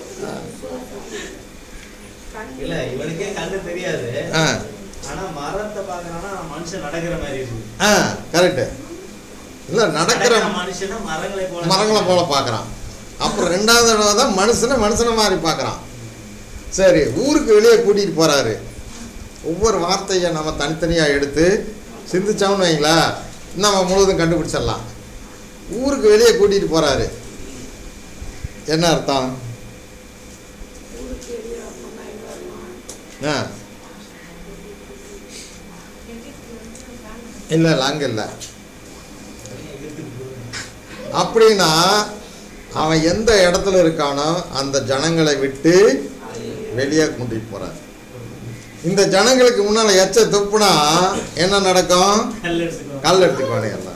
இல்ல இவனுக்கே கண்ணு தெரியாது
ஆ
ஆனா மரத்தை பாக்குறானா மனுஷன் நடக்கிற மாதிரி இருக்கு
ஆ கரெக்டு இல்லை நடக்கிற
நடக்கிற மனுஷனா மரங்களை போல
மரங்களை போல பார்க்குறான் அப்புறம் ரெண்டாவது தடவை தான் மனுஷனை மனுஷனை மாதிரி பார்க்குறான் சரி ஊருக்கு வெளியே கூட்டிகிட்டு போகிறாரு ஒவ்வொரு வார்த்தையை நம்ம தனித்தனியாக எடுத்து சிந்திச்சோம்னு வைங்களா நம்ம முழுவதும் கண்டுபிடிச்சிடலாம் ஊருக்கு வெளியே கூட்டிகிட்டு போகிறாரு என்ன அர்த்தம்
ஊருக்கு வெளியே அப்பமா எங்க வருவான்
ஆ இல்லை இல்லை அங்கே இல்லை அப்படின்னா அவன் எந்த இடத்துல இருக்கானோ அந்த ஜனங்களை விட்டு வெளியே கூட்டிட்டு போறார் இந்த ஜனங்களுக்கு முன்னால எச்ச துப்புனா என்ன நடக்கும்
கல் எடுத்துக்கோ
கல் எடுத்துக்குவானே எல்லாம்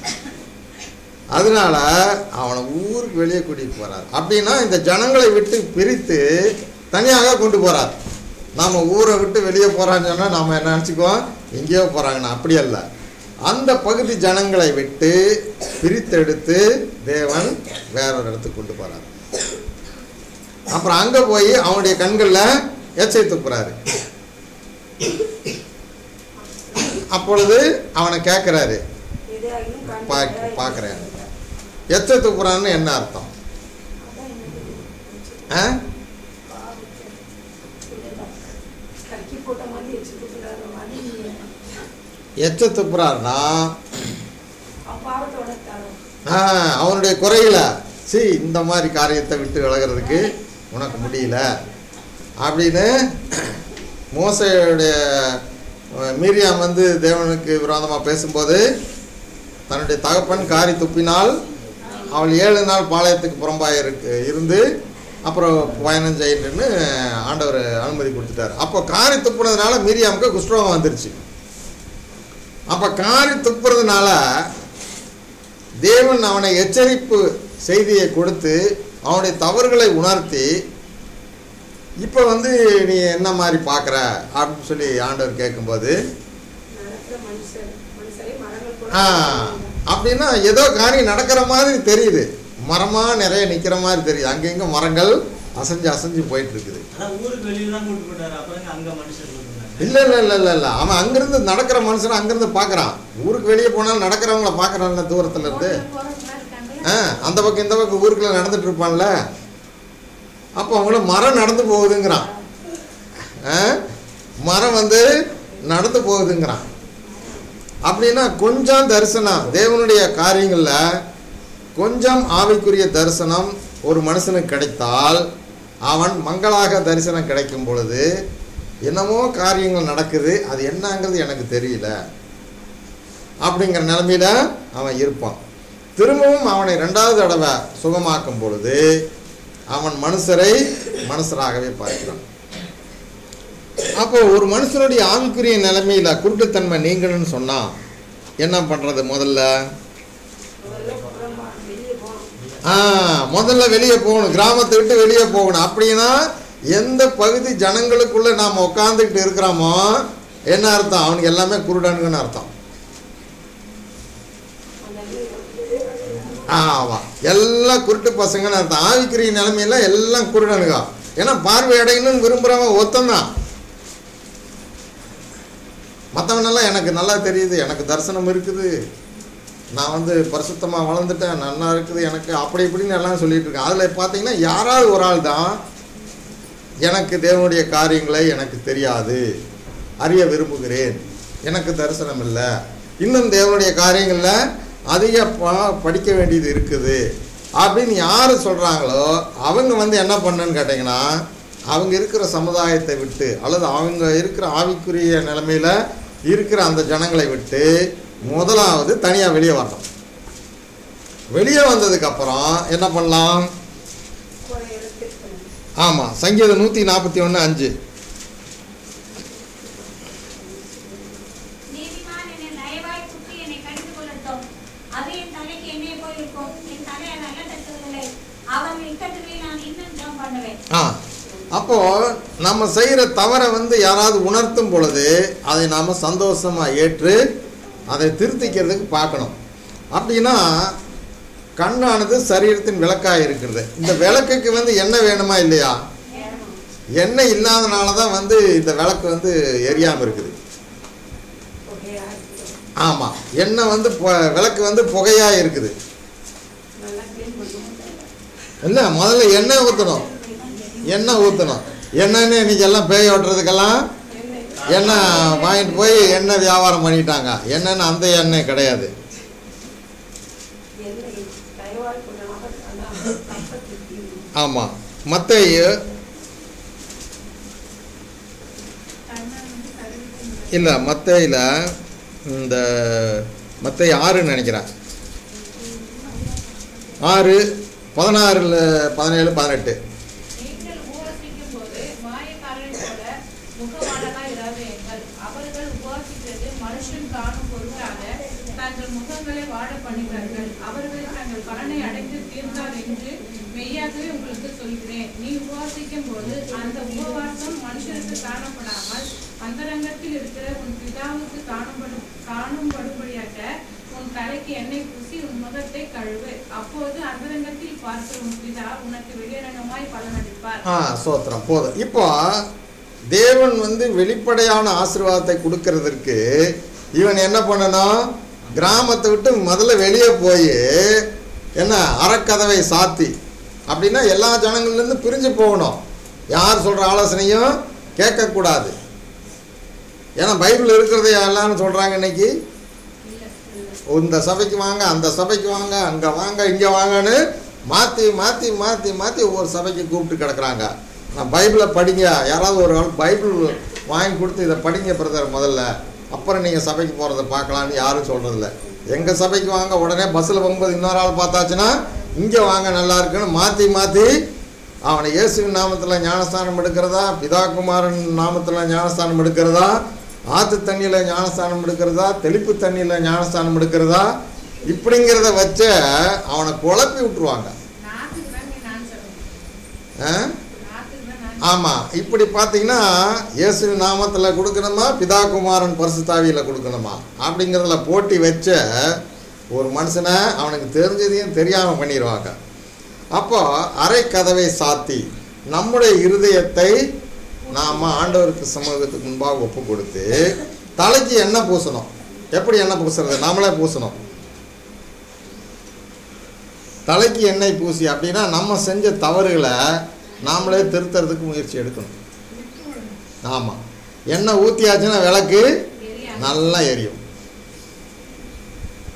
அதனால அவனை ஊருக்கு வெளியே கூட்டிட்டு போறார் அப்படின்னா இந்த ஜனங்களை விட்டு பிரித்து தனியாக கொண்டு போறார் நாம ஊரை விட்டு வெளியே போறான்னு சொன்னா நாம என்ன நினச்சிக்குவோம் எங்கேயோ போறாங்கன்னு அப்படி அல்ல அந்த பகுதி ஜனங்களை விட்டு பிரித்தெடுத்து தேவன் வேற ஒரு இடத்துக்கு கொண்டு போறார் அப்புறம் அங்க போய் அவனுடைய கண்கள்ல எச்சை துப்புறாரு அப்பொழுது அவனை கேட்குறாரு
எதையாகிலும்
பா
காண்கிறாயா
பார்க்குறேன் எச்சை துப்புறான்னு என்ன அர்த்தம்
அதான் எனக்கு
ஆ
கக்கி போட்ட மாதிரி வச்சு கொடுக்குறாரு மாதிரி
எச்சை துப்புறாருன்னா
அப்பாவத்தோட தரும்
ஆ, அவனுடைய குறையில சி இந்த மாதிரி காரியத்தை விட்டு விலகிறதுக்கு உனக்கு முடியல அப்படின்னு மோசையுடைய அஹ், மீரியாம் வந்து தேவனுக்கு விரோதமாக பேசும்போது தன்னுடைய தகப்பன் காரி துப்பினால் அவள் ஏழு நாள் பாளையத்துக்கு புறம்பாக இருக்கு இருந்து அப்புறம் பயணம் செய்யணுன்னு ஆண்டவர் அனுமதி கொடுத்துட்டார் அப்போ காரி துப்புனதுனால மீரியாமுக்கு குஷ்டரோகம் வந்துருச்சு அப்போ காரி துப்புறதுனால தேவன் அவனை எச்சரிப்பு செய்தியை கொடுத்து அவனுடைய தவறுகளை உணர்த்தி இப்போ வந்து நீ என்ன மாதிரி பார்க்குற அப்படின்னு சொல்லி ஆண்டவர் கேட்கும்போது
நடக்கிற மனுஷர் மனுஷரை மரங்கள் போல
ஆ
காண்கிறாயா?
அப்படின்னா ஏதோ காரியம் நடக்கிற மாதிரி தெரியுது மரமாக நிறைய நிற்கிற மாதிரி தெரியுது அங்கங்க மரங்கள் அசைஞ்சு அசைஞ்சு போயிட்டு இருக்குது
ஆனா ஊருக்கு வெளியில தான் கூட்டு போயிட்டாரு அப்புறம் அங்க மனுஷன் கூட்டு
இல்லை இல்லை இல்லை இல்லை இல்லை அவன் அங்கேருந்து நடக்கிற மனுஷனை அங்கேருந்து பார்க்குறான் ஊருக்கு வெளியே போனாலும் நடக்கிறவங்கள பார்க்குறான்ல தூரத்துல இருந்து
போறவங்களா இருக்காங்க
ஆ அந்த பக்கம் இந்த பக்கம் ஊருக்குள்ள நடந்துட்டு இருப்பான்ல அப்போ அவங்கள மரம் நடந்து போகுதுங்கிறான் ஆ மரம் வந்து நடந்து போகுதுங்கிறான் அப்படின்னா கொஞ்சம் தரிசனம் தேவனுடைய காரியங்களில் கொஞ்சம் ஆவிக்குரிய தரிசனம் ஒரு மனுஷனுக்கு கிடைத்தால் அவன் மங்களாக தரிசனம் கிடைக்கும் பொழுது என்னமோ காரியங்கள் நடக்குது அது என்னங்கிறது எனக்கு தெரியல அப்படிங்கிற நிலைமையில அவன் இருப்பான் திரும்பவும் அவனை ரெண்டாவது தடவை சுகமாக்கும் பொழுது அவன் மனுஷரை மனுஷராகவே பார்க்கிறான் அப்போ ஒரு மனுஷனுடைய ஆவிக்குரிய நிலைமையில குருட்டுத்தன்மை நீங்கணும்னு சொன்னா என்ன பண்றது முதல்ல
முதல்ல புறம்பா வெளியே போகணும்
ஆ முதல்ல வெளியே போகணும் கிராமத்தை விட்டு வெளியே போகணும் அப்படின்னா எந்த பகுதி ஜனங்களுக்குள்ள நாம் உட்காந்துக்கிட்டு இருக்கிறோமோ என்ன அர்த்தம் அவனுக்கு எல்லாமே குருடனுங்கன்னு அர்த்தம் ஆமாம் எல்லாம் குருட்டு பசங்கன்னு அர்த்தம் ஆவிக்குரிய நிலைமையில எல்லாம் குருடனுங்க ஏன்னா பார்வை அடையணும்னு விரும்புகிறவன் ஒத்தந்தான் மற்றவனெல்லாம் எனக்கு நல்லா தெரியுது எனக்கு தரிசனம் இருக்குது நான் வந்து பரிசுத்தமாக வளர்ந்துட்டேன் நல்லா இருக்குது எனக்கு அப்படி இப்படின்னு எல்லாம் சொல்லிட்டு இருக்கேன் அதில் பார்த்தீங்கன்னா யாராவது ஒரு ஆள் தான் எனக்கு தேவனுடைய காரியங்களை எனக்கு தெரியாது அறிய விரும்புகிறேன் எனக்கு தரிசனம் இல்லை இன்னும் தேவனுடைய காரியங்களில் அதிக ப- படிக்க வேண்டியது இருக்குது அப்படின்னு யார் சொல்கிறாங்களோ அவங்க வந்து என்ன பண்ணணுன்னு கேட்டிங்கன்னா அவங்க இருக்கிற சமுதாயத்தை விட்டு அல்லது அவங்க இருக்கிற ஆவிக்குரிய நிலைமையில் இருக்கிற அந்த ஜனங்களை விட்டு முதலாவது தனியாக வெளியே வரணும் வெளியே வந்ததுக்கப்புறம் என்ன பண்ணலாம்
குறைகளை திருத்தணும்
ஆமாம் சங்கீதம் நூற்றி நாற்பத்தி ஒன்று அஞ்சு
நீதிமான் என்னை தயவாய் குத்தி என்னை கடிந்து கொள்ளட்டும் அது என் தலைக்கு எண்ணெய் போயிருக்கும் என் தலை அதை அல்ல தட்டுவதில்லை அவன் இக்கட்டுகளை நான் இன்னும் ஜெபம் பண்ணுவேன்
ஆ அப்போது நம்ம செய்கிற தவறை வந்து யாராவது உணர்த்தும் பொழுது அதை நாம் சந்தோஷமாக ஏற்று அதை திருத்திக்கிறதுக்கு பார்க்கணும் அப்படின்னா கண்ணானது சரீரத்தின் விளக்காக இருக்கிறது இந்த விளக்குக்கு வந்து எண்ணெய் வேணுமா இல்லையா எண்ணெய் இல்லாதனால தான் வந்து இந்த விளக்கு வந்து எரியாமல் இருக்குது
புகையா இருக்குது
ஆமாம் எண்ணெய் வந்து பொ- விளக்கு வந்து புகையாக இருக்குது
நல்லா க்ளீன் பண்ணுவோம்
இல்லை முதல்ல எண்ணெய் ஊற்றணும் எண்ணெய் ஊற்றணும் எண்ணெய்னு இன்னைக்கு எல்லாம் பேய் ஓட்டுறதுக்கெல்லாம் எண்ணெய் வாங்கிட்டு போய் எண்ணெய் வியாபாரம் பண்ணிட்டாங்க எண்ணெய்னு அந்த எண்ணெய் கிடையாது
எண்ணெய் தயவாய் கொள்ளணும் அவர் அப்பத்துக்கு
ஆமாம் மத்தேயு இல்லை மத்தேயில் இந்த மத்தேயு ஆறுன்னு நினைக்கிறேன் ஆறு பதினாறுல பதினேழு பதினெட்டு
நீங்கள் உபவாசிக்கும் போது மாயக்காரரைப் போல முகவாடலாய் இராதீர்கள். அவர்கள் உபவாசிக்கிறது மனுஷன் காணும் பொருட்டாக தங்கள் முகங்களை வாட பண்ணுகிறார்கள் அவர்கள் தங்கள் பலனை அடைந்து தீர்ந்தார் என்று மெய்யாகவே உங்களுக்கு சொல்கிறேன் நீ உபவாசிக்கும் போது அந்த உபவாசம் மனுஷனுக்கு காணப்படாமல் அந்தரங்கத்தில் இருக்கிற உன் பிதாவுக்கு காணப்படும் காணும்படும்படியாக உன் தலைக்கு எண்ணெய் பூசி உன் முகத்தை கழுவு அப்போது அந்தரங்கத்தில் பார்க்கிற உன் பிதா உனக்கு வெளியரங்கமாய் பலனளிப்பார்
ஆ சோத்திரம் போதும் இப்போ தேவன் வந்து வெளிப்படையான ஆசீர்வாதத்தை கொடுக்கறதற்கு இவன் என்ன பண்ணணும் கிராமத்தை விட்டு முதல்ல வெளியே போய் என்ன அறக்கதவை சாத்தி அப்படின்னா எல்லா ஜனங்கள்லேருந்து பிரிஞ்சு போகணும் யார் சொல்கிற ஆலோசனையும் கேட்கக்கூடாது ஏன்னா பைபிள் இருக்கிறத எல்லாரும் சொல்கிறாங்க இன்னைக்கு இந்த சபைக்கு வாங்க அந்த சபைக்கு வாங்க அங்கே வாங்க இங்கே வாங்கன்னு மாற்றி மாற்றி மாற்றி மாற்றி ஒவ்வொரு சபைக்கு கூப்பிட்டு கிடக்குறாங்க நான் பைபிளை படிங்க யாராவது ஒரு ஆள் பைபிள் வாங்கி கொடுத்து இதை படிங்க பிரதர் முதல்ல அப்புறம் நீங்கள் சபைக்கு போகிறத பார்க்கலான்னு யாரும் சொல்கிறதில்ல எங்கள் சபைக்கு வாங்க உடனே பஸ்ஸில் போகும்போது இன்னொரு ஆள் பார்த்தாச்சுன்னா இங்கே வாங்க நல்லா இருக்குன்னு மாற்றி மாற்றி அவனை இயேசுவின் நாமத்தில் ஞானஸ்தானம் எடுக்கிறதா பிதாகுமாரன் நாமத்தில் ஞானஸ்தானம் எடுக்கிறதா ஆற்று தண்ணியில் ஞானஸ்தானம் எடுக்கிறதா தெளிப்பு தண்ணியில் ஞானஸ்தானம் எடுக்கிறதா இப்படிங்கிறத வச்ச அவனை குழப்பி விட்டுருவாங்க
நாத்துக்கு தான் நீ நான் சொல்றேன்
ஆ?
நாத்துக்கு தான் நான்
ஆமாம் இப்படி பார்த்தீங்கன்னா இயேசுவின் நாமத்தில் கொடுக்கணுமா பிதாகுமாரன் பரிசுத்தாவியில் கொடுக்கணுமா அப்படிங்கிறதுல போட்டி வச்ச ஒரு மனுஷனை அவனுக்கு தெரிஞ்சதையும் தெரியாமல் பண்ணிடுவாங்க அப்போ அரை கதவை சாத்தி நம்முடைய இருதயத்தை நாம் ஆண்டவருக்கு சமூகத்துக்கு முன்பாக ஒப்பு கொடுத்து தலைக்கு எண்ணெய் பூசணும் எப்படி எண்ணெய் பூசுறது நாமளே பூசணும் தலைக்கு எண்ணெய் பூசி அப்படின்னா நம்ம செஞ்ச தவறுகளை நாமளே திருத்துறதுக்கு முயற்சி எடுக்கணும் ஆமாம் எண்ணெய் ஊற்றியாச்சுன்னா விளக்கு நல்லா எரியும்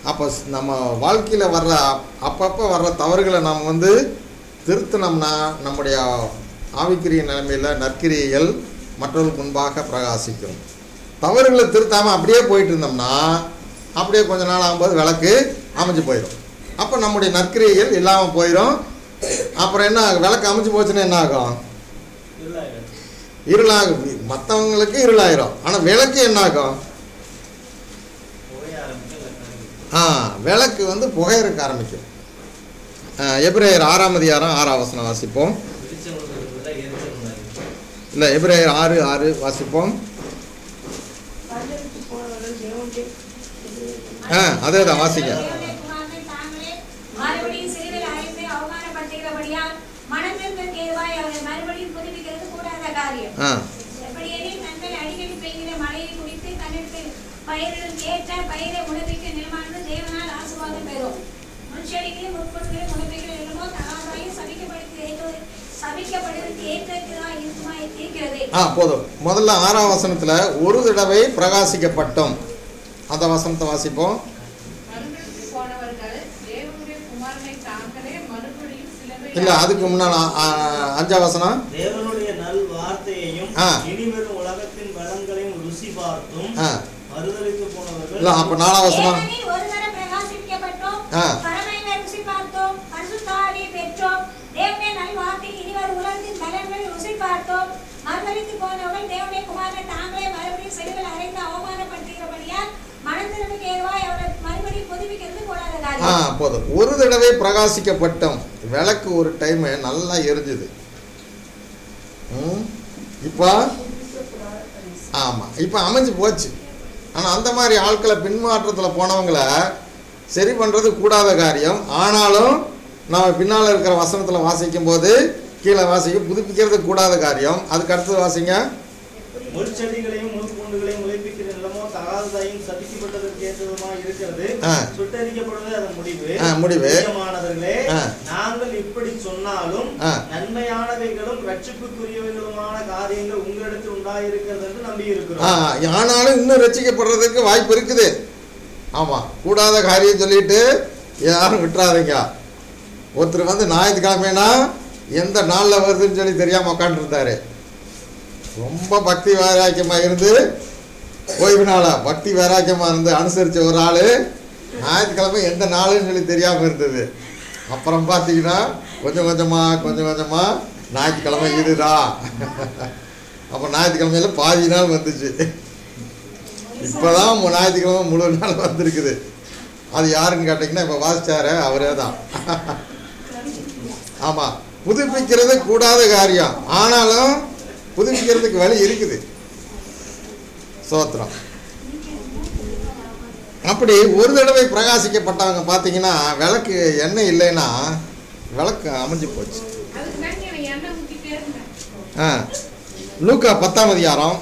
அப்போ ஸ்- நம்ம வாழ்க்கையில் வர்ற அப்பப்போ வர்ற தவறுகளை நாம் வந்து திருத்தினோம்னா நம்முடைய ஆவிக்குரிய நிலைமையில் நற்கிரியைகள் மற்றவர்களுக்கு முன்பாக பிரகாசிக்கும் தவறுகளை திருத்தாமல் அப்படியே போயிட்டு இருந்தோம்னா அப்படியே கொஞ்ச நாள் ஆகும்போது விளக்கு அமைஞ்சு போயிடும் அப்போ நம்முடைய நற்கிரியைகள் இல்லாமல் போயிடும் அப்புறம் என்ன ஆகும்? விளக்கு அமைஞ்சு போச்சுன்னா என்ன ஆகும்
இருளாயிரம்.
இருளாகும் மற்றவங்களுக்கு இருளாயிரும் ஆனால் விளக்கு என்ன ஆகும்
புகைய ஆரம்பிக்கும் லக்கணம்.
ஆ விளக்கு வந்து புகையறக்க ஆரம்பிக்கும் ஆ, எபிரேயர் ஆறாம் அதிகாரம் ஆறாம் வசனம் வாசிப்போம்
வெளிச்சம் கொடுக்கறதுல எரிச்சல் உண்டாகுது.
இல்லை எபிரேயர் ஆறு ஆறு வாசிப்போம்
மறுதலித்து போனவர்கள் தேவனுடைய
ஆ அதே தான் வாசிங்க
தேவனுடைய குமாரனை தாங்களே மறுபடியும் சிலுவையில் அறைந்து அவமானப்படுத்துகிறபடியால் மனம் திரும்புவதற்கு ஏதுவாய் அவரை மறுபடியும் புதுப்பிக்கிறது கூடாத காரியம்
ஆ
எப்படியெனில் தங்கள் அடிக்கடி பெய்கிற மழையை குடித்து தன்னிடத்தில் பயிர்களுக்கு ஏற்ற பயிரை உணவிக்க நிலமானது தேவனால் ஆசீர்வாதம் பெறும் முன்செடிகளையும் முற்பொருட்களையும் உணவிக்கிற நிலமோ தகாதாயும் சபிக்கப்படுத்தி ஏற்று சபிக்கப்படுவதற்கு ஏற்றதாய் இருக்குமா இருக்கிறது
ஆ போதும் முதல்ல ஆறாம் வசனத்தில் ஒரு தடவை பிரகாசிக்கப்பட்டோம் அந்த வசனத்தை வாசிப்போம்
மறுபடியும் போனவர்கள் தேவனுடைய குமாரனை தாங்களே மறுபடியும் சிலுவையில்
இல்லை அதுக்கு முன்னால் ஆ, ஆ, அஞ்சாம் வசனம்
தேவனுடைய நல் வார்த்தையையும்
ஆ.
இனிவரும் உலகத்தின் பலன்களையும் ருசி பார்த்தும்
ஆ
மறுதலித்து போனவர்கள்
இல்லை அப்போ நாலாம் வசனம்
ஏனெனில் ஒரு தரம் பிரகாசிக்கப்பட்டோம்
ஆ.
பரமையில ருசி பார்த்தோம் பரிசுத்தாவியை பெற்றோம் தேவனுடைய நல்வார்த்தை இனிவர் உலகத்தின் பலன்களை ருசி பார்த்தோம் மறுதலித்து போனவர்கள் தேவனுடைய குமாரனை தாங்களே மறுபடியும் செலுவில் அறைந்து அவமானப்படுத்துகிறபடியால் மனம் திரும்பிக்கு ஏதுவாய் அவரை மறுபடியும் புதுப்பிக்கிறது கூடாத
ஆ
காரியம்
போதும் ஒரு தடவை பிரகாசிக்கப்பட்டோம் விளக்கு ஒரு டைம் நல்லா எரிஞ்சுது ம் இப்போ ஆமாம் இப்போ அமைஞ்சு போச்சு ஆனால் அந்த மாதிரி ஆட்களை பின்மாற்றத்தில் போனவங்களை சரி பண்ணுறது கூடாத காரியம் ஆனாலும் நாம் பின்னால் இருக்கிற வசனத்தில் வாசிக்கும் போது கீழே வாசிக்க புதுப்பிக்கிறது கூடாத காரியம் அதுக்கு அடுத்தது வாசிங்க
முள்செடிகளையும் முள்பூண்டுகளையும் முளைப்பிக்கிற நிலமோ தகாததையும் சபிக்கப்பட்டதற்கு ஏற்றதுமாய் இருக்கிறது
ஆ.
சுட்டரிக்கப்படுவது அதன் முடிவு
ஆ, முடிவு.
பிரியமானவர்களே
ஆ.
நாங்கள் இப்படி சொன்னாலும்
ஆ.
நன்மையானவைகளும் ரட்சிப்புக்குரியவைகளுமான காரியங்கள் உங்களிடத்தில் உண்டாயிருக்கிறது என்று நம்பி
ஆ
இருக்கிறோம்
ஆனாலும் இன்னும் ரசிக்கப்படுறதுக்கு வாய்ப்பு இருக்குது ஆமாம் கூடாத காரியம் சொல்லிட்டு யாரும் விட்டுறாதீங்க ஒருத்தர் வந்து ஞாயிற்றுக்கிழமைனா எந்த நாளில் வருதுன்னு சொல்லி தெரியாமல் உட்காந்துருந்தாரு ரொம்ப பக்தி வைராக்கியமாக இருந்து ஓய்வு நாளா பக்தி வைராக்கியமாக இருந்து அனுசரித்த ஒரு ஆள் ஞாயிற்றுக்கிழமை எந்த நாளுன்னு சொல்லி தெரியாமல் இருந்தது அப்புறம் பார்த்தீங்கன்னா கொஞ்சம் கொஞ்சமாக கொஞ்சம் கொஞ்சமாக ஞாயிற்றுக்கிழமை இதுதான் அப்போ ஞாயிற்றுக்கிழமையில பாதி நாள் வந்துச்சு இப்போதான் மு- ஞாயிற்றுக்கிழமை முழு நாள் வந்திருக்குது அது யாருன்னு கேட்டிங்கன்னா இப்போ வாசிச்சாரு அவரே தான் ஆமாம் புதுப்பிக்கிறது கூடாத காரியம் ஆனாலும் புதுப்பிக்கிறதுக்கு வழி இருக்குது சோத்திரம் அப்படி ஒரு தடவை பிரகாசிக்கப்பட்டவங்க பார்த்தீங்கன்னா விளக்கு எண்ணெய் இல்லைன்னா விளக்கு அமைஞ்சு போச்சு
அதுக்கு தான் நீ எண்ணெய் ஊத்திட்டே இருந்தேன்
ஆ லூக்கா பத்தாம் அதிகாரம்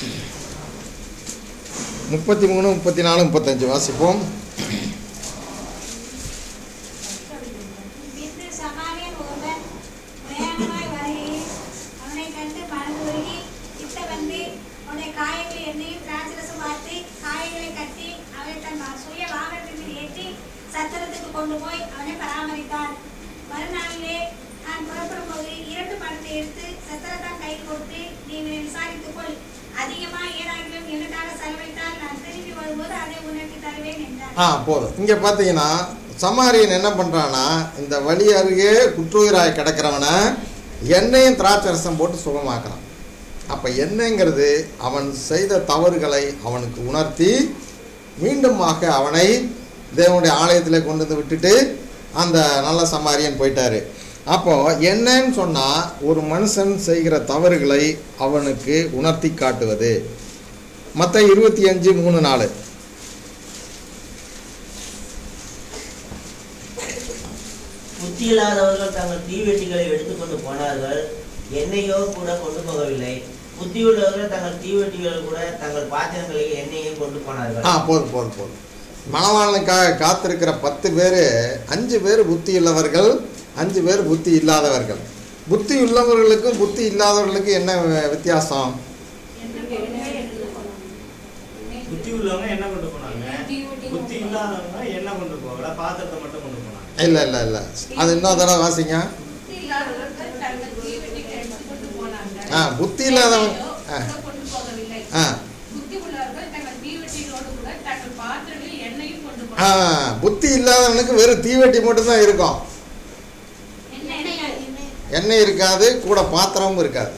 முப்பத்தி மூணு முப்பத்தி நாலு முப்பத்தஞ்சு வாசிப்போம்
பின்பு சமாரியன் ஒருவன் பிரயாணமாய் வருகையில் அவனைக் கண்டு மனது உருகி கிட்ட வந்து அவனுடைய காயங்களை எண்ணெயும் திராட்சரசம் வார்த்து காயங்களை கட்டி அவனை தன் வா- சுய வாகனத்தின் மேல் ஏற்றி சத்திரத்துக்கு கொண்டு போய் அவனை பராமரித்தார் மறுநாளிலே நான் புறப்படும் போது இரண்டு பணத்தை எடுத்து சத்திரத்தான் கை கொடுத்து நீ இவனை விசாரித்துக் கொள் அதிகமா ஏழாயிரம் எனக்காக செலவழித்தால் நான் திரும்பி வரும்போது அதை உனக்கு தருவேன் என்றார்
ஆ போதும் இங்கே பார்த்தீங்கன்னா சமாரியன் என்ன பண்ணுறான்னா இந்த வழி அருகே குற்றுயிராய் கிடக்கிறவனை எண்ணெயும் திராட்சரசம் போட்டு சுகமாக்குறான் அப்போ எண்ணெய்ங்கிறது அவன் செய்த தவறுகளை அவனுக்கு உணர்த்தி மீண்டுமாக அவனை தேவனுடைய ஆலயத்தில் கொண்டு வந்து விட்டுட்டு அந்த நல்ல சமாரியன் போயிட்டாரு அப்போ என்னன்னு சொன்னால் ஒரு மனுஷன் செய்கிற தவறுகளை அவனுக்கு உணர்த்தி காட்டுவது மற்ற இருபத்தி அஞ்சு மூணு நாலு
புத்தி இல்லாதவர்கள் தங்கள் தீவெட்டிகளை எடுத்துக்கொண்டு போனார்கள் எண்ணெயோ கூட கொண்டு போகவில்லை புத்தி உள்ளவர்கள் தங்கள் தீவெட்டிகள் கூட தங்கள் பாத்திரங்களில் எண்ணெயை கொண்டு போனார்கள்
ஆ போதும் போதும் போதும் மணவாளனுக்காக காத்திருக்கிற பத்து பேர் அஞ்சு பேர் புத்தி உள்ளவர்கள் அஞ்சு பேர் புத்தி இல்லாதவர்கள் புத்தி உள்ளவர்களுக்கும் புத்தி இல்லாதவர்களுக்கும் என்ன வி- வித்தியாசம்
புத்தி உள்ளவங்க என்ன கொண்டு போனாங்க புத்தி இல்லாதவங்க என்ன போல பாத்திரத்தை மட்டும் கொண்டு போனாங்க
இல்லை இல்லை இல்லை அது இன்னொரு தடவை வாசிங்க
புத்தி இல்லாதவர்கள் தங்கள் தீவெட்டிகளை எடுத்துக்கொண்டு போனார்கள்
ஆ புத்தி இல்லாதவன் ஆ
கூட கொண்டு போகவில்லை
ஆ
புத்தி உள்ளவர்கள் தங்கள் தீவெட்டிகளோடு கூட தங்கள் பாத்திரங்களில் எண்ணெயும் கொண்டு
ஆ
போனார்கள்
புத்தி இல்லாதவனுக்கு வெறும் தீவெட்டி மட்டும்தான் இருக்கும் எண்ணெய் இருக்காது கூட பாத்திரமும் இருக்காது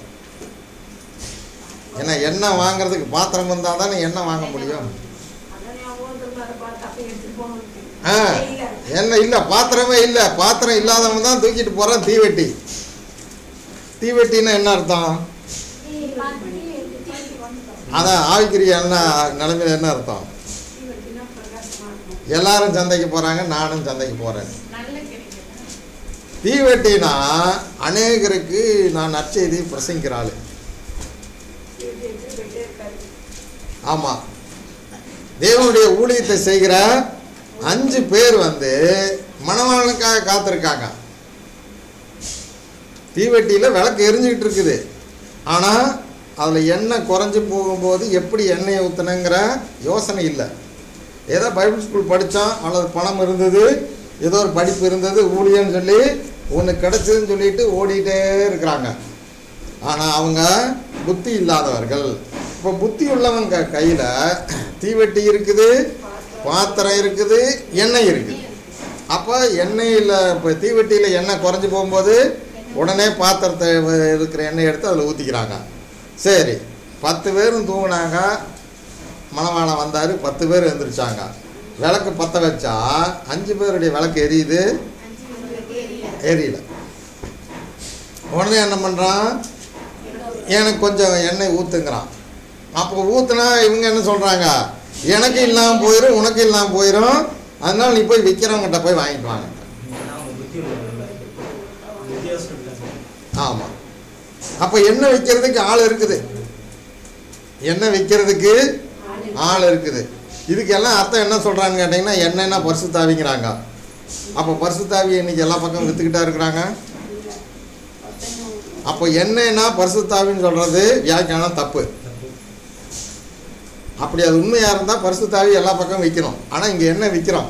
ஏன்னா எண்ணெய் வாங்குறதுக்கு பாத்திரம் இருந்தால் தானே எண்ணெய் வாங்க முடியும்
அதானே ஒவ்வொருத்தரும் அதை பார்த்து அப்போ எடுத்துட்டு போகணும்
ஆ எண்ணெய் இல்லை பாத்திரமே இல்லை பாத்திரம் இல்லாதவன் தான் தூக்கிட்டு போகிறான் தீவெட்டி தீவெட்டின்னா என்ன அர்த்தம் அதான் ஆவிக்குரிய என்ன நிலைமையில என்ன அர்த்தம்
தீவெட்டினா பிரகாசமா இருக்கும்
எல்லாரும் சந்தைக்கு போகிறாங்க நானும் சந்தைக்கு போகிறேன்
நல்ல கிடைக்கிறது
தீவெட்டினா அநேகருக்கு நான் நற்செய்தி பிரசங்கிற ஆளு
தீவெட்டி எடுத்து போயிட்டே இருக்காரு
ஆமாம் தேவனுடைய ஊழியத்தை செய்கிற அஞ்சு பேர் வந்து மணவாளனுக்காக காத்திருக்காங்க தீவெட்டியில் விளக்கு எரிஞ்சுக்கிட்டு இருக்குது ஆனால் அதில் எண்ணெய் குறைஞ்சி போகும்போது எப்படி எண்ணெயை ஊற்றணுங்கிற யோசனை இல்லை ஏதோ பைபிள் ஸ்கூல் படித்தான் அல்லது பணம் இருந்தது ஏதோ ஒரு படிப்பு இருந்தது ஊழியன்னு சொல்லி ஒன்று கிடச்சதுன்னு சொல்லிட்டு ஓடிட்டே இருக்கிறாங்க ஆனால் அவங்க புத்தி இல்லாதவர்கள் இப்போ புத்தி உள்ளவங்க கையில் தீவெட்டி இருக்குது பாத்திரம் இருக்குது எண்ணெய் இருக்குது அப்போ எண்ணெயில் இப்போ தீவெட்டியில் எண்ணெய் குறைஞ்சி போகும்போது உடனே பாத்திரத்தை வ- இருக்கிற எண்ணெய் எடுத்து அதில் ஊற்றிக்கிறாங்க சரி பத்து பேரும் தூங்கினாங்க மணவாளன் வந்தார் பத்து பேர் எழுந்திரிச்சாங்க விளக்கு பற்ற வச்சா அஞ்சு பேருடைய விளக்கு எரியுது எரியல உடனே என்ன பண்ணுறான் எனக்கு கொஞ்சம் எண்ணெய் ஊற்றுங்கிறான் அப்போ ஊற்றுனா இவங்க என்ன சொல்கிறாங்க எனக்கு இல்லாமல் போயிடும் உனக்கு இல்லாமல் போயிடும் அதனால நீ போய் விற்கிறவங்கிட்ட போய் வாங்கிட்டு வாங்க
அவங்க புத்தி உள்ளவர்கள் வித்தியாசம் இல்லை.
ஆமாம் அப்போ எண்ணெய் விற்கிறதுக்கு ஆள் இருக்குது எண்ணெய் விற்கிறதுக்கு ஆள் இருக்குது இதுக்கெல்லாம் அர்த்தம் என்ன சொல்கிறான்னு கேட்டிங்கன்னா எண்ணெய்னா பரிசு தாவிங்கிறாங்க அப்போ பரிசு தாவி இன்னைக்கு எல்லா பக்கம் விற்றுக்கிட்டா இருக்கிறாங்க அப்போ எண்ணெய்னா பரிசு தாவின்னு சொல்கிறது வியாக்கியானம் தப்பு அப்படி அது உண்மையாக இருந்தால் பரிசு தாவி எல்லா பக்கம் விற்கணும் ஆனால் இங்கே எண்ணெய் விற்கிறோம்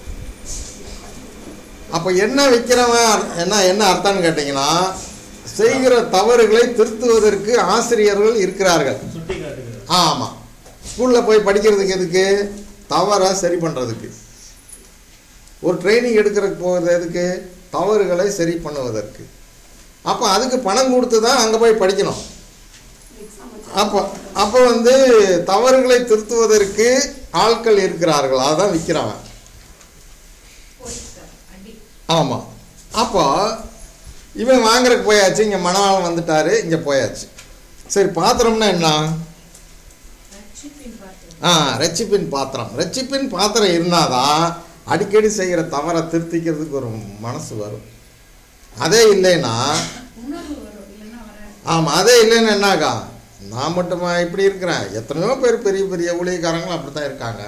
அப்போ என்ன விற்கிறவன் என்ன என்ன அர்த்தம்னு கேட்டிங்கன்னா செய்கிற தவறுகளை திருத்துவதற்கு ஆசிரியர்கள் இருக்கிறார்கள்
சுட்டி காட்டுகிறது
ஆமாம் ஸ்கூலில் போய் படிக்கிறதுக்கு எதுக்கு தவறை சரி பண்ணுறதுக்கு ஒரு ட்ரைனிங் எடுக்கிறதுக்கு போகிறது எதுக்கு தவறுகளை சரி பண்ணுவதற்கு அப்போ அதுக்கு பணம் கொடுத்து தான் அங்கே போய் படிக்கணும் அப்போ அப்போ வந்து தவறுகளை திருத்துவதற்கு ஆட்கள் இருக்கிறார்கள் அதான் விற்கிறவன்
போலீஸ்கார் அடி
ஆமாம் அப்போ இவன் வாங்குறதுக்கு போயாச்சு இங்கே மணவாளன் வந்துட்டாரு இங்கே போயாச்சு சரி பாத்திரம்னா என்ன
ரட்சிப்பின் பாத்திரம்
ஆ ரெச்சிப்பின் பாத்திரம் ரெச்சிப்பின் பாத்திரம் இருந்தாதான் அடிக்கடி செய்கிற தவறை திருத்திக்கிறதுக்கு ஒரு மனசு வரும் அதே இல்லைன்னா
உணர்வு வரும் இல்லைன்னா வராது
ஆமாம் அதே இல்லைன்னு என்னாகா நான் மட்டுமா இப்படி இருக்கிறேன் எத்தனையோ பேர் பெரிய பெரிய ஊழியக்காரங்களும் அப்படி தான் இருக்காங்க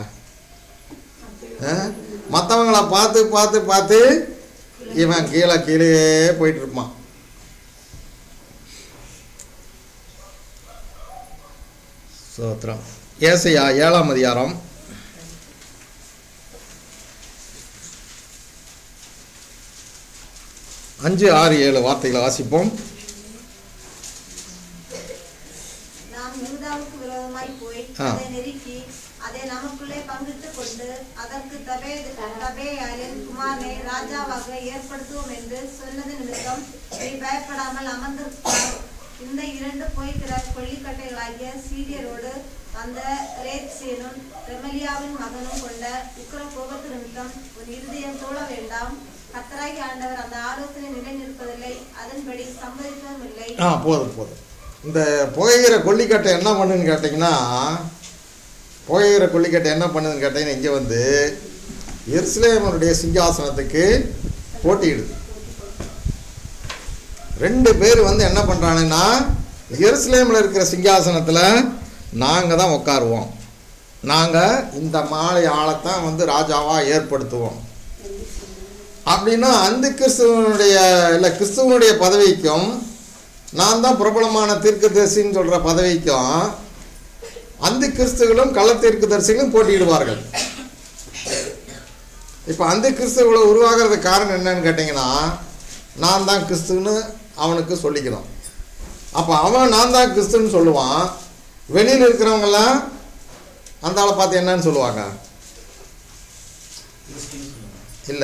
மற்றவங்கள பார்த்து பார்த்து பார்த்து இவன் கீழே கீழே போயிட்டு இருப்பான் சோத்திரம் ஏசையா ஏழாம் அதிகாரம் அஞ்சு ஆறு ஏழு வார்த்தைகளை வாசிப்போம்
நாம் யூதாவுக்கு விரோதமாய் போய்
ஆ.
அதை நெருக்கி அதை நமக்குள்ளே பங்கிட்டுக் கொண்டு அதற்கு தபே தபேயாரின் குமாரனை ராஜாவாக ஏற்படுத்துவோம் என்று சொன்னது நிமித்தம் நீ பயப்படாமல் அமர்ந்திருக்கிறாய் இந்த இரண்டு போய்கிற கொள்ளிக்கட்டைகளாகிய சீரியரோடு அந்த ரேத்சேனும் ரெமலியாவின் மகனும் கொண்ட உக்கிர கோபத்து நிமித்தம் உன் இருதயம் தோழ வேண்டாம் கத்தராகி ஆண்டவர் அந்த ஆலோசனை நிலைநிற்பதில்லை அதன்படி சம்மதிப்பதும் இல்லை
ஆ போதும் போதும் இந்த புகையிற கொல்லிக்கட்டை என்ன பண்ணுன்னு கேட்டிங்கன்னா புகையிற கொல்லிக்கட்டை என்ன பண்ணுதுன்னு கேட்டிங்கன்னா இங்கே வந்து எருசலேமனுடைய சிங்காசனத்துக்கு போட்டியிடுது ரெண்டு பேர் வந்து என்ன பண்ணுறானுன்னா எருசலேமில் இருக்கிற சிங்காசனத்தில் நாங்கள் தான் உட்காருவோம் நாங்கள் இந்த மாலை ஆளைத்தான் வந்து ராஜாவாக ஏற்படுத்துவோம் அப்படின்னா அந்த கிறிஸ்துவனுடைய இல்லை கிறிஸ்துவனுடைய பதவிக்கும் நான் தான் பிரபலமான தீர்க்கதரிசின்னு சொல்கிற பதவிக்கும் அந்த கிறிஸ்துகளும் கள்ள தீர்க்கதரிசிகளும் போட்டியிடுவார்கள் இப்போ அந்த கிறிஸ்துவ உருவாகிறதுக்கு காரணம் என்னன்னு கேட்டிங்கன்னா நான் தான் கிறிஸ்துன்னு அவனுக்கு சொல்லிக்கணும் அப்போ அவன் நான் தான் கிறிஸ்துன்னு சொல்லுவான் வெளியில் இருக்கிறவங்கெல்லாம் அந்த ஆளை பார்த்து என்னன்னு சொல்லுவாங்க இல்லை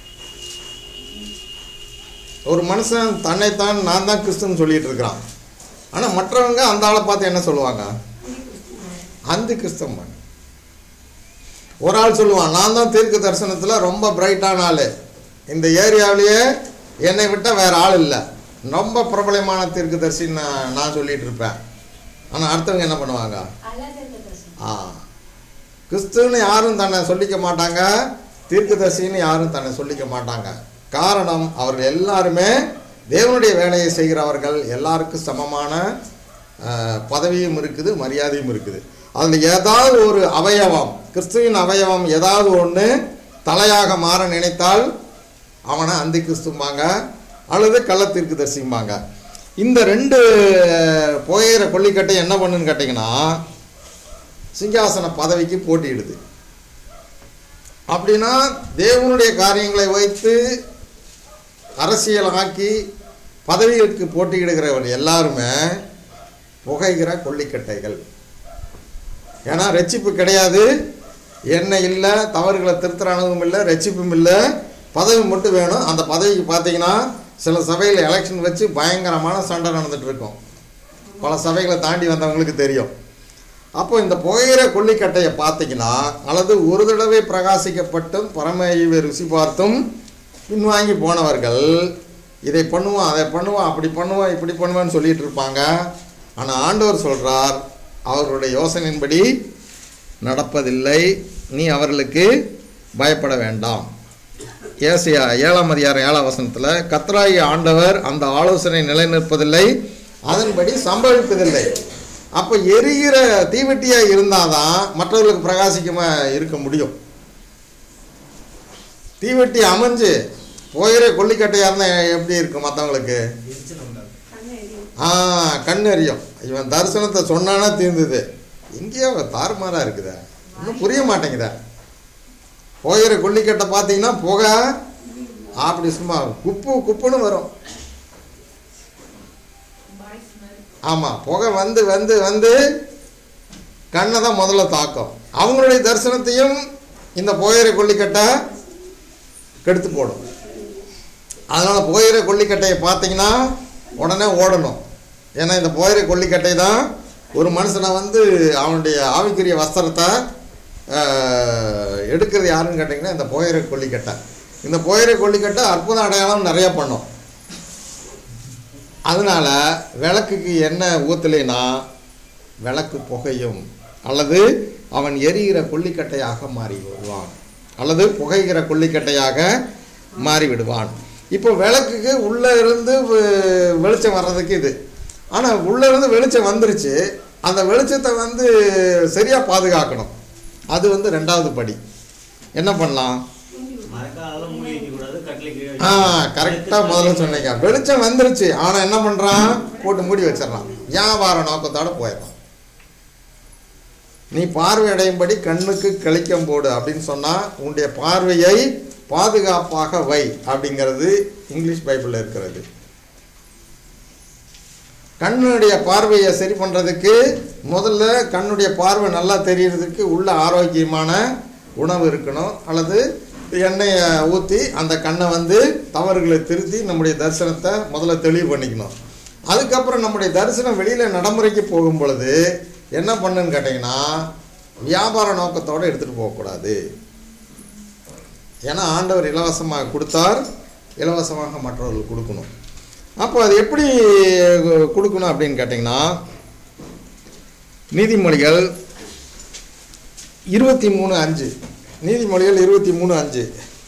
ஒரு மனுஷன் தன்னைத்தான் நான் தான் கிறிஸ்துன்னு சொல்லிட்டு இருக்கிறான் ஆனால் மற்றவங்க அந்த ஆளை பார்த்து என்ன சொல்லுவாங்க அந்த கிறிஸ்தவன் ஒரு ஆள் சொல்லுவான் நான் தான் தீர்க்க தரிசனத்தில் ரொம்ப பிரைட்டான ஆள் இந்த ஏரியாவிலேயே என்னை விட்டால் வேற ஆள் இல்லை ரொம்ப பிரபலமான தீர்க்க தரிசின்னு நான் நான் சொல்லிட்டு இருப்பேன் ஆனால் அடுத்தவங்க என்ன பண்ணுவாங்க ஆ கிறிஸ்துன்னு யாரும் தன்னை சொல்லிக்க மாட்டாங்க தீர்க்கதரிசின்னு யாரும் தன்னை சொல்லிக்க மாட்டாங்க காரணம் அவர்கள் எல்லாருமே தேவனுடைய வேலையை செய்கிறவர்கள் எல்லாருக்கும் சமமான அஹ், பதவியும் இருக்குது மரியாதையும் இருக்குது அதில் ஏதாவது ஒரு அவயவம் கிறிஸ்துவின் அவயவம் ஏதாவது ஒன்று தலையாக மாற நினைத்தால் அவனை அந்தி கிறிஸ்தும்பாங்க அல்லது கள்ளத்திற்கு தரிசிம்பாங்க இந்த ரெண்டு போயிற கொல்லிக்கட்டை என்ன பண்ணுன்னு கேட்டிங்கன்னா சிங்காசன பதவிக்கு போட்டியிடுது அப்படின்னா தேவனுடைய காரியங்களை வைத்து அரசியலாக்கி பதவிகளுக்கு போட்டியிடுகிறவர் எல்லாருமே புகைகிற கொல்லிக்கட்டைகள் ஏன்னா ரட்சிப்பு கிடையாது என்ன இல்லை தவறுகளை திருத்துற அனுபவம் இல்லை ரட்சிப்பும் இல்லை பதவி மட்டும் வேணும் அந்த பதவிக்கு பார்த்தீங்கன்னா சில சபையில் எலெக்ஷன் வச்சு பயங்கரமான சண்டை நடந்துட்டு இருக்கும் பல சபைகளை தாண்டி வந்தவங்களுக்கு தெரியும் அப்போ இந்த புகையிற கொல்லிக்கட்டையை பார்த்தீங்கன்னா அல்லது ஒரு தடவை பிரகாசிக்கப்பட்டும் பரமழிவை ருசி பார்த்தும் பின்வாங்கி போனவர்கள் இதை பண்ணுவோம் அதை பண்ணுவோம் அப்படி பண்ணுவோம் இப்படி பண்ணுவேன்னு சொல்லிட்டு இருப்பாங்க ஆனால் ஆண்டவர் சொல்கிறார் அவர்களுடைய யோசனையின்படி நடப்பதில்லை நீ அவர்களுக்கு பயப்பட வேண்டாம் ஏசியா ஏழாம் அதிகாரம் ஏழாம் வசனத்தில் கத்ராயி ஆண்டவர் அந்த ஆலோசனை நிலைநிற்பதில்லை அதன்படி சம்பவிப்பதில்லை அப்போ எரிகிற தீவெட்டியாக இருந்தால் தான் மற்றவர்களுக்கு பிரகாசிக்கமா இருக்க முடியும் தீவெட்டி அமைஞ்சு போயிற கொல்லிக்கட்டையாக இருந்தால் எப்படி இருக்கும் மற்றவங்களுக்கு ஆ கண் எரியும் இவன் தரிசனத்தை சொன்னானா தீர்ந்தது எங்கேயோ தாறுமாறாக இருக்குதா இன்னும் புரிய மாட்டேங்குதா போயிற கொல்லிக்கட்டை பார்த்தீங்கன்னா புகை அப்படி சும்மா குப்பு குப்புன்னு வரும் ஆமாம் புகை வந்து வந்து வந்து கண்ணை தான் முதல்ல தாக்கும் அவங்களுடைய தரிசனத்தையும் இந்த போயிற கொல்லிக்கட்டை கெடுத்து போடும் அதனால் போயிற கொல்லிக்கட்டையை பார்த்தீங்கன்னா உடனே ஓடணும் ஏன்னா இந்த போயிற கொல்லிக்கட்டை தான் ஒரு மனுஷனை வந்து அவனுடைய ஆவிக்குரிய வஸ்திரத்தை ஆஹ், எடுக்கிறது யாருன்னு கேட்டிங்கன்னா இந்த போயிற கொல்லிக்கட்டை இந்த போயிற கொல்லிக்கட்டை அற்புத அடையாளம் நிறையா பண்ணும் அதனால் விளக்குக்கு என்ன ஊற்றலைன்னா விளக்கு புகையும் அல்லது அவன் எரிகிற கொல்லிக்கட்டையாக மாறி விடுவான் அல்லது புகைகிற கொல்லிக்கட்டையாக மாறி விடுவான் இப்போ விளக்குக்கு உள்ளே இருந்து வெ- வெளிச்சம் வர்றதுக்கு இது ஆனால் உள்ளே இருந்து வெளிச்சம் வந்துருச்சு அந்த வெளிச்சத்தை வந்து சரியாக பாதுகாக்கணும் அது வந்து ரெண்டாவது படி என்ன பண்ணலாம்
மரக்கால மூடி வைக்க கூடாது கட்டில
ஆ கரெக்டாக முதல்ல சொன்னீங்க வெளிச்சம் வந்துருச்சு ஆனால் என்ன பண்ணுறான் போட்டு மூடி வச்சிடறான் வியாபார நோக்கத்தோட போயிடறான் நீ பார்வை அடையும்படி கண்ணுக்கு கழிக்கம் போடு அப்படின்னு சொன்னால் உன்னுடைய பார்வையை பாதுகாப்பாக வை அப்படிங்கிறது இங்கிலீஷ் பைபிளில் இருக்கிறது கண்ணுடைய பார்வையை சரி பண்ணுறதுக்கு முதல்ல கண்ணுடைய பார்வை நல்லா தெரியறதுக்கு உள்ள ஆரோக்கியமான உணவு இருக்கணும் அல்லது எண்ணெயை ஊற்றி அந்த கண்ணை வந்து தவறுகளை திருத்தி நம்முடைய தரிசனத்தை முதல்ல தெளிவு பண்ணிக்கணும் அதுக்கப்புறம் நம்முடைய தரிசனம் வெளியில் நடைமுறைக்கு போகும் பொழுது என்ன பண்ணுன்னு கேட்டிங்கன்னா வியாபார நோக்கத்தோடு எடுத்துகிட்டு போகக்கூடாது ஏன்னா ஆண்டவர் இலவசமாக கொடுத்தார் இலவசமாக மற்றவர்களுக்கு கொடுக்கணும் அப்போ அது எப்படி கொடுக்கணும் அப்படின்னு கேட்டிங்கன்னா நீதிமொழிகள் இருபத்தி மூணு அஞ்சு நீதிமொழிகள் இருபத்தி மூணு அஞ்சு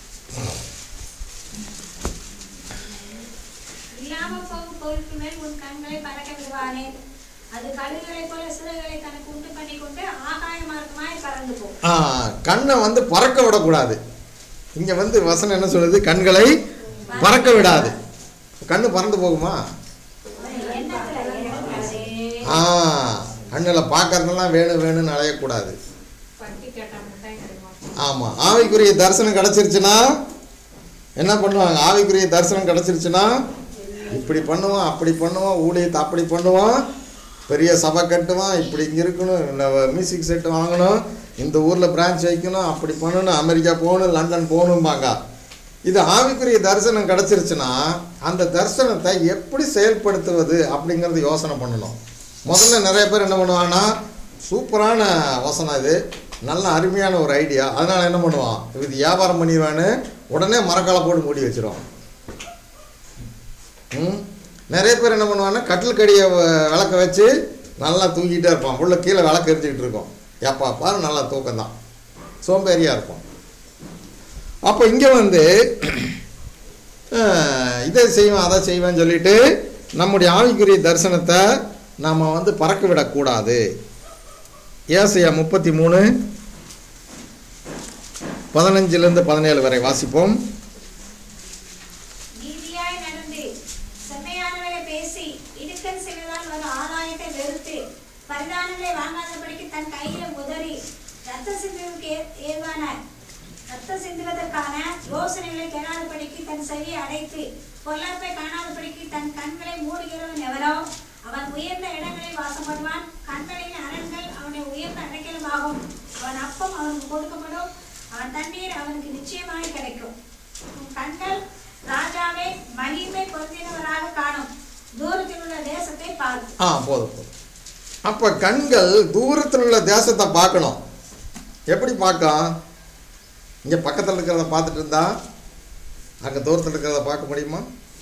இல்லாமல் போகும் பொருட்கள் மேல் உன் கண்களை பறக்க விடுவானே அது கழுகுகளைப் போல சிறகுகளை தனக்கு உண்டு பண்ணி கொண்டு ஆகாய மார்க்கமாய் பறந்து போகும்
ஆ, கண்ணை வந்து பறக்க விடக்கூடாது இங்கே வந்து வசனம் என்ன சொல்லுது கண்களை பறக்க விடாது கண்ணு பறந்து போகுமா
எண்ணத்துல இறங்காதே.
ஆ கண்ணில் பார்க்கறதெல்லாம் வேணும் வேணும்னு அலையக்கூடாது
பட்டி கேட்டா மிட்டாய் கிடைக்கும்
ஆமாம் ஆவிக்குரிய தரிசனம் கிடச்சிருச்சுன்னா என்ன பண்ணுவாங்க ஆவிக்குரிய தரிசனம் கிடச்சிருச்சுன்னா இப்படி பண்ணுவான் அப்படி பண்ணுவான் ஊழியத்தை அப்படி பண்ணுவான் பெரிய சபை கட்டுவான் இப்படி இங்கே இருக்கணும் இந்த மியூசிக் செட் வாங்கணும் இந்த ஊரில் பிரான்ச் வைக்கணும் அப்படி பண்ணணும் அமெரிக்கா போகணும் லண்டன் போகணும்பாங்க இது ஆவிக்குரிய தரிசனம் கிடச்சிருச்சுன்னா அந்த தரிசனத்தை எப்படி செயல்படுத்துவது அப்படிங்கிறது யோசனை பண்ணணும் முதல்ல நிறைய பேர் என்ன பண்ணுவாங்கன்னா சூப்பரான வசனம் இது நல்ல அருமையான ஒரு ஐடியா அதனால் என்ன பண்ணுவான் இது வியாபாரம் பண்ணிடுவான்னு உடனே மரக்காலை போட்டு மூடி வச்சிருவான் ம் நிறைய பேர் என்ன பண்ணுவாங்கன்னா கட்டில் கடியை வ- விளக்க வச்சு நல்லா தூங்கிட்டே இருப்பான் உள்ள கீழே விளக்கு எரிஞ்சிக்கிட்டு இருக்கும் எப்பா பாரு நல்லா தூக்கம் தான் சோம்பேறியாக இருப்பான் அப்போ இங்கே வந்து அஹ், இதை செய்வேன் அதை செய்வேன்னு சொல்லிட்டு நம்முடைய ஆவிக்குரிய தரிசனத்தை நாம் வந்து பறக்க விடக்கூடாது ஏசையா முப்பத்தி மூணு பதினஞ்சிலிருந்து பதினேழு வரை வாசிப்போம்
நீதியாய் நடந்து செம்மையானவரை பேசி இடுக்கன் செய்வதால் வரும் ஆதாயத்தை வெறுத்து பரிதானங்களை வாங்காதபடிக்கு தன் கையில உதறி ரத்த சிந்துவதற்கு ஏ- ஏதுவான ரத்த சிந்துவதற்கான யோசனைகளை கேளாதபடிக்கு தன் செவியை அடைத்து பொல்லாப்பை காணாதபடிக்கு தன் கண்களை மூடுகிறவன் எவரோ அவன் உயர்ந்த இடங்களில் வாசம் பண்ணுவான் கண்களின் அரண்கள் அவனுடைய உயர்ந்த அடைக்கலமாகும் அவன் அப்பம் அவனுக்கு கொடுக்கப்படும் அவன் தண்ணீர் அவனுக்கு நிச்சயமாய் கிடைக்கும் உன் கண்கள் ராஜாவை மகிமை பொருந்தினவராக காணும் தூரத்தில் உள்ள தேசத்தை பார்த்து
ஆ போதும் போதும் அப்போ கண்கள் தூரத்தில் உள்ள தேசத்தை பார்க்கணும் எப்படி பார்க்கும் இங்கே பக்கத்தில் இருக்கிறத பார்த்துட்டு இருந்தா அங்கே தூரத்தில் இருக்கிறத பார்க்க முடியுமா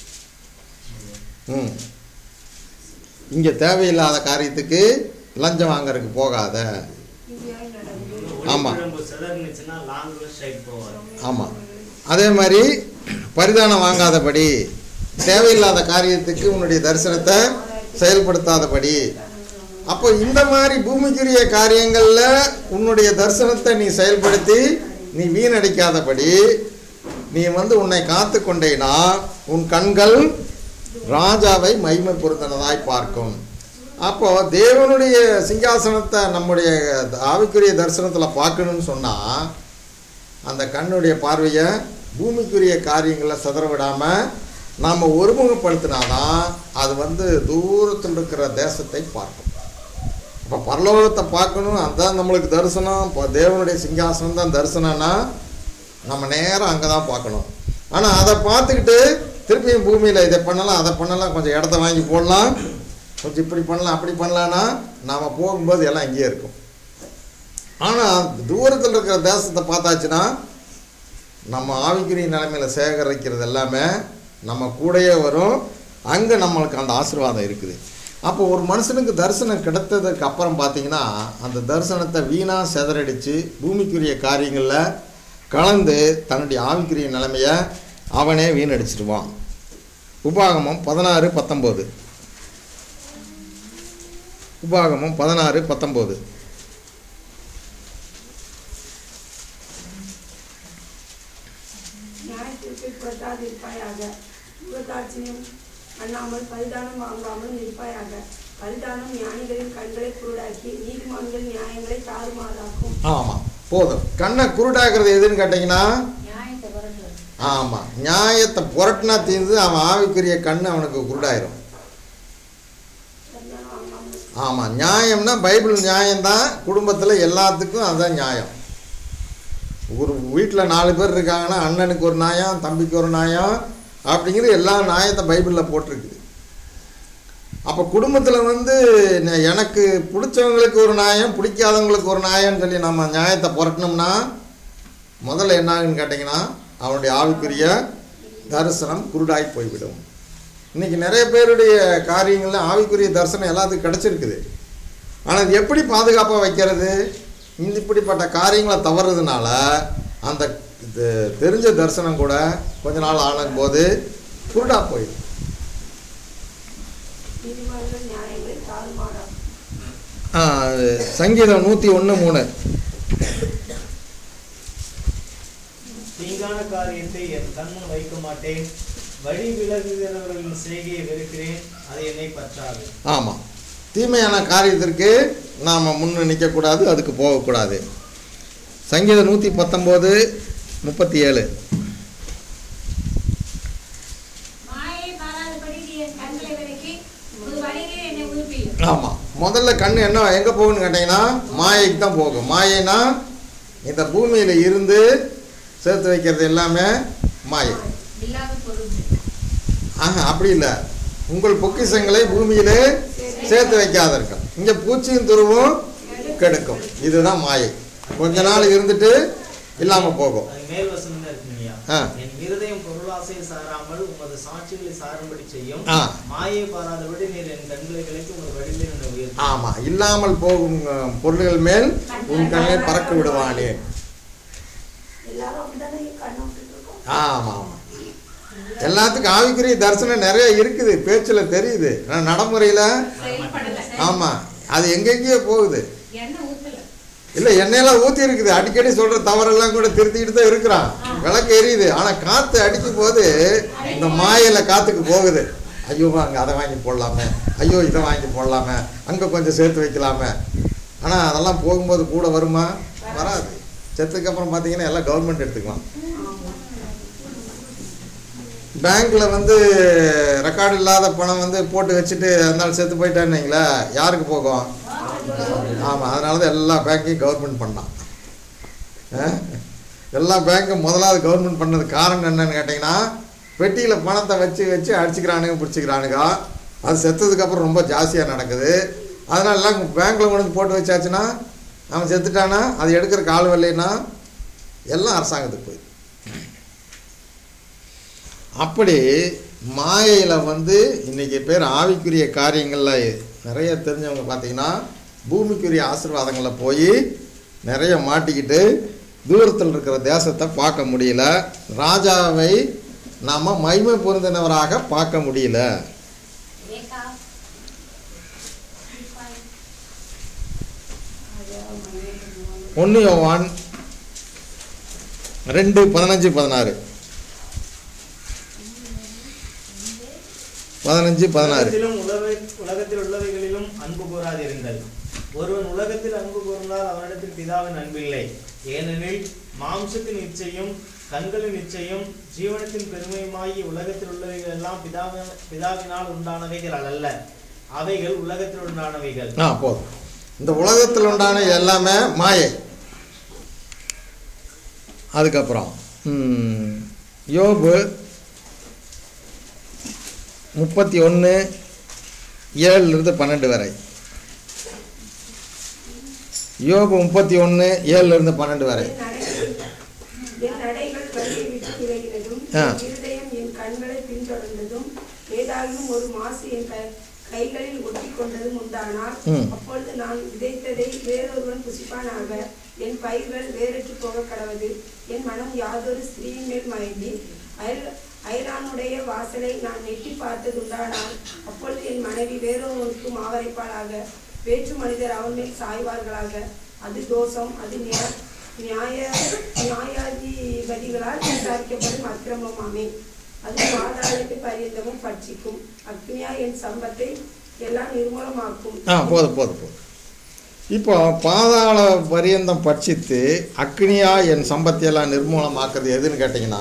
ம் இங்கே தேவையில்லாத காரியத்துக்கு லஞ்சம் வாங்கறதுக்கு போகாத
நீதியாய் நடந்து
ஆமா.
ஒளிக்குழம்பு சிதறுனுச்சுன்னா லாங்ல ஸ்ட்ரைட் போவார்
ஆமாம் அதே மாதிரி பரிதானம் வாங்காதபடி தேவையில்லாத காரியத்துக்கு உன்னுடைய தரிசனத்தை செயல்படுத்தாதபடி அப்போ இந்த மாதிரி பூமிக்குரிய காரியங்களில் உன்னுடைய தரிசனத்தை நீ செயல்படுத்தி நீ வீணடிக்காதபடி நீ வந்து உன்னை காத்து கொண்டேனா உன் கண்கள் ராஜாவை மகிமை பொருந்தினதாய் பார்க்கும் அப்போ தேவனுடைய சிங்காசனத்தை நம்முடைய ஆவிக்குரிய தரிசனத்தில் பார்க்கணும்னு சொன்னால் அந்த கண்ணுடைய பார்வையை பூமிக்குரிய காரியங்களை சிதற விடாமல் நாம் ஒருமுகப்படுத்தினாதான் அது வந்து தூரத்தில் இருக்கிற தேசத்தை பார்க்கும் இப்போ பரலோகத்தை பார்க்கணும் அதுதான் நம்மளுக்கு தரிசனம் இப்போ தேவனுடைய சிங்காசனம் தான் தரிசனம்னா நம்ம நேரம் அங்கே தான் பார்க்கணும் ஆனால் அதை பார்த்துக்கிட்டு திருப்பியும் பூமியில் இதை பண்ணலாம் அதை பண்ணலாம் கொஞ்சம் இடத்த வாங்கி போடலாம் கொஞ்சம் இப்படி பண்ணலாம் அப்படி பண்ணலான்னா நாம் போகும்போது எல்லாம் இங்கேயே இருக்கும் ஆனால் தூரத்தில் இருக்கிற தேசத்தை பார்த்தாச்சுன்னா நம்ம ஆவிக்குரிய நிலைமையில் சேகரிக்கிறது எல்லாமே நம்ம கூடயே வரும் அங்கே நம்மளுக்கு அந்த ஆசீர்வாதம் இருக்குது அப்போ ஒரு மனுஷனுக்கு தரிசனம் கிடைத்ததுக்கு அப்புறம் பார்த்தீங்கன்னா அந்த தரிசனத்தை வீணாக செதறடித்து பூமிக்குரிய காரியங்களில் கலந்து தன்னுடைய ஆவிக்குரிய நிலைமையை அவனே வீணடிச்சிடுவான் உபாகமம் பதினாறு பத்தொம்போது உபாகமம் பதினாறு பத்தொம்போது
நியாயத்திற்கு புறத்தாதிருப்பாயாக விபத்தாட்சியம் பண்ணாமல் பரிதானம் வாங்காமல் நிற்பாயாக பரிதானம் ஞானிகளின் கண்களை குருடாக்கி நீதிமான்கள் நியாயங்களை தாறுமாறாக்கும்
ஆமாம் போதும் கண்ணை குருடாக்குறது எதுன்னு கேட்டிங்கன்னா
நியாயத்தை வரணும்
ஆமாம் நியாயத்தை புரட்டினா தீர்ந்து அவன் ஆவிக்குரிய கண் அவனுக்கு குருடாயிரும்
பரிதானம் வாங்காமல்
ஆமாம் நியாயம்னா பைபிள் நியாயம்தான் குடும்பத்தில் எல்லாத்துக்கும் அதுதான் நியாயம் ஒரு வீட்டில் நாலு பேர் இருக்காங்கன்னா அண்ணனுக்கு ஒரு நியாயம் தம்பிக்கு ஒரு நியாயம் அப்படிங்கிற எல்லா நியாயத்தை பைபிளில் போட்டிருக்குது அப்போ குடும்பத்தில் வந்து ந- எனக்கு பிடிச்சவங்களுக்கு ஒரு நியாயம் பிடிக்காதவங்களுக்கு ஒரு நியாயம்னு சொல்லி நம்ம நியாயத்தை புரட்டினோம்னா முதல்ல என்ன ஆகுன்னு கேட்டிங்கன்னா அவனுடைய ஆவிக்குரிய தரிசனம் குருடாய் போய்விடும் இன்னைக்கு நிறைய பேருடைய காரியங்கள்ல ஆவிக்குரிய தரிசனம் எல்லாத்துக்கும் கிடச்சிருக்குது ஆனால் அது எப்படி பாதுகாப்பாக வைக்கிறது இந்த இப்படிப்பட்ட காரியங்களை தவறுறதுனால அந்த இது தெரிஞ்ச தரிசனம் கூட கொஞ்ச நாள் ஆனும் போது குருடா போயிடும்
நீதிமான்கள் நியாயங்களை தாறுமாறாக்கும்
ஆ, அது சங்கீதம் நூற்றி ஒன்று மூணு
தீங்கான காரியத்தை என் கண்முன் வைக்க மாட்டேன் வழி விலகுகிறவர்களின் செய்கையை வெறுக்கிறேன் அது என்னை பற்றாது
சங்கீதம் நூற்றி பத்தொம்போது முப்பத்தி ஏழு
மாயை பாராதபடி நீ என் கண்களை விலக்கி ஒரு வழியிலே என்னை உயிர்ப்பியும்
ஆமாம் முதல்ல கண் என்ன எங்கே போகும்னு கேட்டிங்கன்னா மாயைக்கு தான் போகும் மாயைனா இந்த பூமியில் இருந்து சேர்த்து வைக்கிறது எல்லாமே மாயை
இல்லாத பொருள்
ஆஹா அப்படி இல்லை உங்கள் பொக்கிஷங்களை பூமியிலே சேர்த்து வைக்காதீர்கள் இங்கே பூச்சியும் துருவும் கெடுக்கும் இதுதான் மாயை கொஞ்ச நாள் இருந்துட்டு இல்லாமல் போகும்
அது மேல் வசனம் தான் இருக்குங்கய்யா
ஆ.
என் இருதயம் பொருளாசை சாராமல் உமது சாட்சிகளை சாரும்படி செய்யும்
ஆ.
மாயை பாராதபடி நீர் என் கண்களை கிளைத்து உமது வழியிலே என்னை உயர்த்தி
ஆமாம் இல்லாமல் போகும் அஹ், பொருள்கள் மேல் உன் கண்ணை பறக்க விடுவானே
எல்லாரும் அப்படித்தானே கண்ணை விட்டுட்டு இருக்கோம்
ஆமாம் ஆமாம் எல்லாத்துக்கும் ஆவிக்குரிய தரிசனம் நிறைய இருக்குது பேச்சில் தெரியுது ஆனால் நடைமுறையில்
செயல்படல
ஆமாம் அது எங்கெங்கேயோ போகுது
எண்ணெய் ஊத்தல
இல்லை எண்ணெயெல்லாம் ஊற்றி இருக்குது அடிக்கடி சொல்கிற தவறெல்லாம் கூட திருத்திக்கிட்டு தான் இருக்கிறான் விளக்கு எரியுது ஆனால் காற்று அடிக்கும் போது இந்த மாயில காற்றுக்கு போகுது ஐயோ அங்கே அதை வாங்கி போடலாமே ஐயோ இதை வாங்கி போடலாமே அங்கே கொஞ்சம் சேர்த்து வைக்கலாமே ஆனால் அதெல்லாம் போகும்போது கூட வருமா வராது செத்துக்கு அப்புறம் பார்த்தீங்கன்னா எல்லாம் கவர்மெண்ட் எடுத்துக்கலாம் பேங்க்கில் வந்து ரெக்கார்டு இல்லாத பணம் வந்து போட்டு வச்சுட்டு அதனால செத்து போயிட்டான்னு வைங்களேன் யாருக்கு போகும் ஆமாம் அதனால தான் எல்லா பேங்க்கையும் கவர்மெண்ட் பண்ணான் அஹ்? எல்லா பேங்க்கும் முதலாவது கவர்மெண்ட் பண்ணது காரணம் என்னன்னு கேட்டிங்கன்னா பெட்டியில் பணத்தை வச்சு வச்சு அடிச்சுக்கிறானுங்க பிடிச்சிக்கிறானுங்க அது செத்ததுக்கப்புறம் ரொம்ப ஜாஸ்தியாக நடக்குது அதனால எல்லாம் பேங்க்கில் கொண்டு வந்து போட்டு வச்சாச்சுன்னா அவன் செத்துட்டானா அது எடுக்கிறக்கு ஆள் வரலைன்னா எல்லாம் அரசாங்கத்துக்கு போயிடுது அப்படி மாயையில் வந்து இன்றைக்கி பேர் ஆவிக்குரிய காரியங்களில் நிறைய தெரிஞ்சவங்க பார்த்தீங்கன்னா பூமிக்குரிய ஆசீர்வாதங்களில் போய் நிறைய மாட்டிக்கிட்டு தூரத்தில் இருக்கிற தேசத்தை பார்க்க முடியல ராஜாவை நாம் மகிமை பொருந்தினவராக பார்க்க முடியல
ஏகா
ஒன்று யோவான் ரெண்டு பதினஞ்சு பதினாறு பதினஞ்சு பதினாறு
உலகத்திலும் உலக உலகத்தில் உள்ளவைகளிலும் அன்பு கூறாதிருங்கள் ஒருவன் உலகத்தில் அன்பு கூர்ந்தால் அவனிடத்தில் பிதாவின் அன்பில்லை ஏனெனில் மாம்சத்தின் இச்சையும் கண்களின் இச்சையும் ஜீவனத்தின் பெருமையுமாகி உலகத்தில் உள்ளவைகள் எல்லாம் பிதாவின் பிதாவினால் உண்டானவைகள் அல்ல அவைகள் உலகத்தில் உண்டானவைகள்
ஆ போதும் இந்த உலகத்தில் உண்டான எல்லாமே மாயை அதுக்கப்புறம் ம், யோபு முப்பத்தி ஒன்று ஏழுலேருந்து பன்னெண்டு வரை யோபு முப்பத்தி ஒன்று ஏழுலேருந்து பன்னெண்டு வரை
என் நடைகள் என் நடைகள் வழியை விட்டு விலகினதும்
ஆ.
என் இருதயம் என் கண்களை பின்தொடர்ந்ததும் ஏதாலும் ஒரு மாசு என் கை கைகளில் ஒட்டி கொண்டதும் உண்டானால்
ம்.
அப்பொழுது நான் விதைத்ததை வேறொருவன் புசிப்பானாக என் பயிர்கள் வேறற்று போக கடவது என் மனம் யாதொரு ஸ்திரீயின் மேல் மயங்கி அயல் அயலானுடைய வாசலை நான் நெட்டி பார்த்தது உண்டானால் அப்பொழுது என் மனைவி வேறொருவனுக்கு மாவரைப்பாளாக வேற்று மனிதர் அவன் மேல் சாய்வார்களாக அது தோஷம் அது நியா- நியாய நியாயாதிபதிகளால் விசாரிக்கப்படும் அக்கிரமமாமே அது பாதாளத்தை பரியந்தமும் பட்சிக்கும் அக்னியா என் சம்பத்தை எல்லாம் நிர்மூலமாக்கும்
ஆ போதும் போதும் போதும் இப்போ பாதாள பரியந்தம் பட்சித்து அக்னியா என் சம்பத்தியெல்லாம் நிர்மூலமாக்குறது எதுன்னு கேட்டிங்கன்னா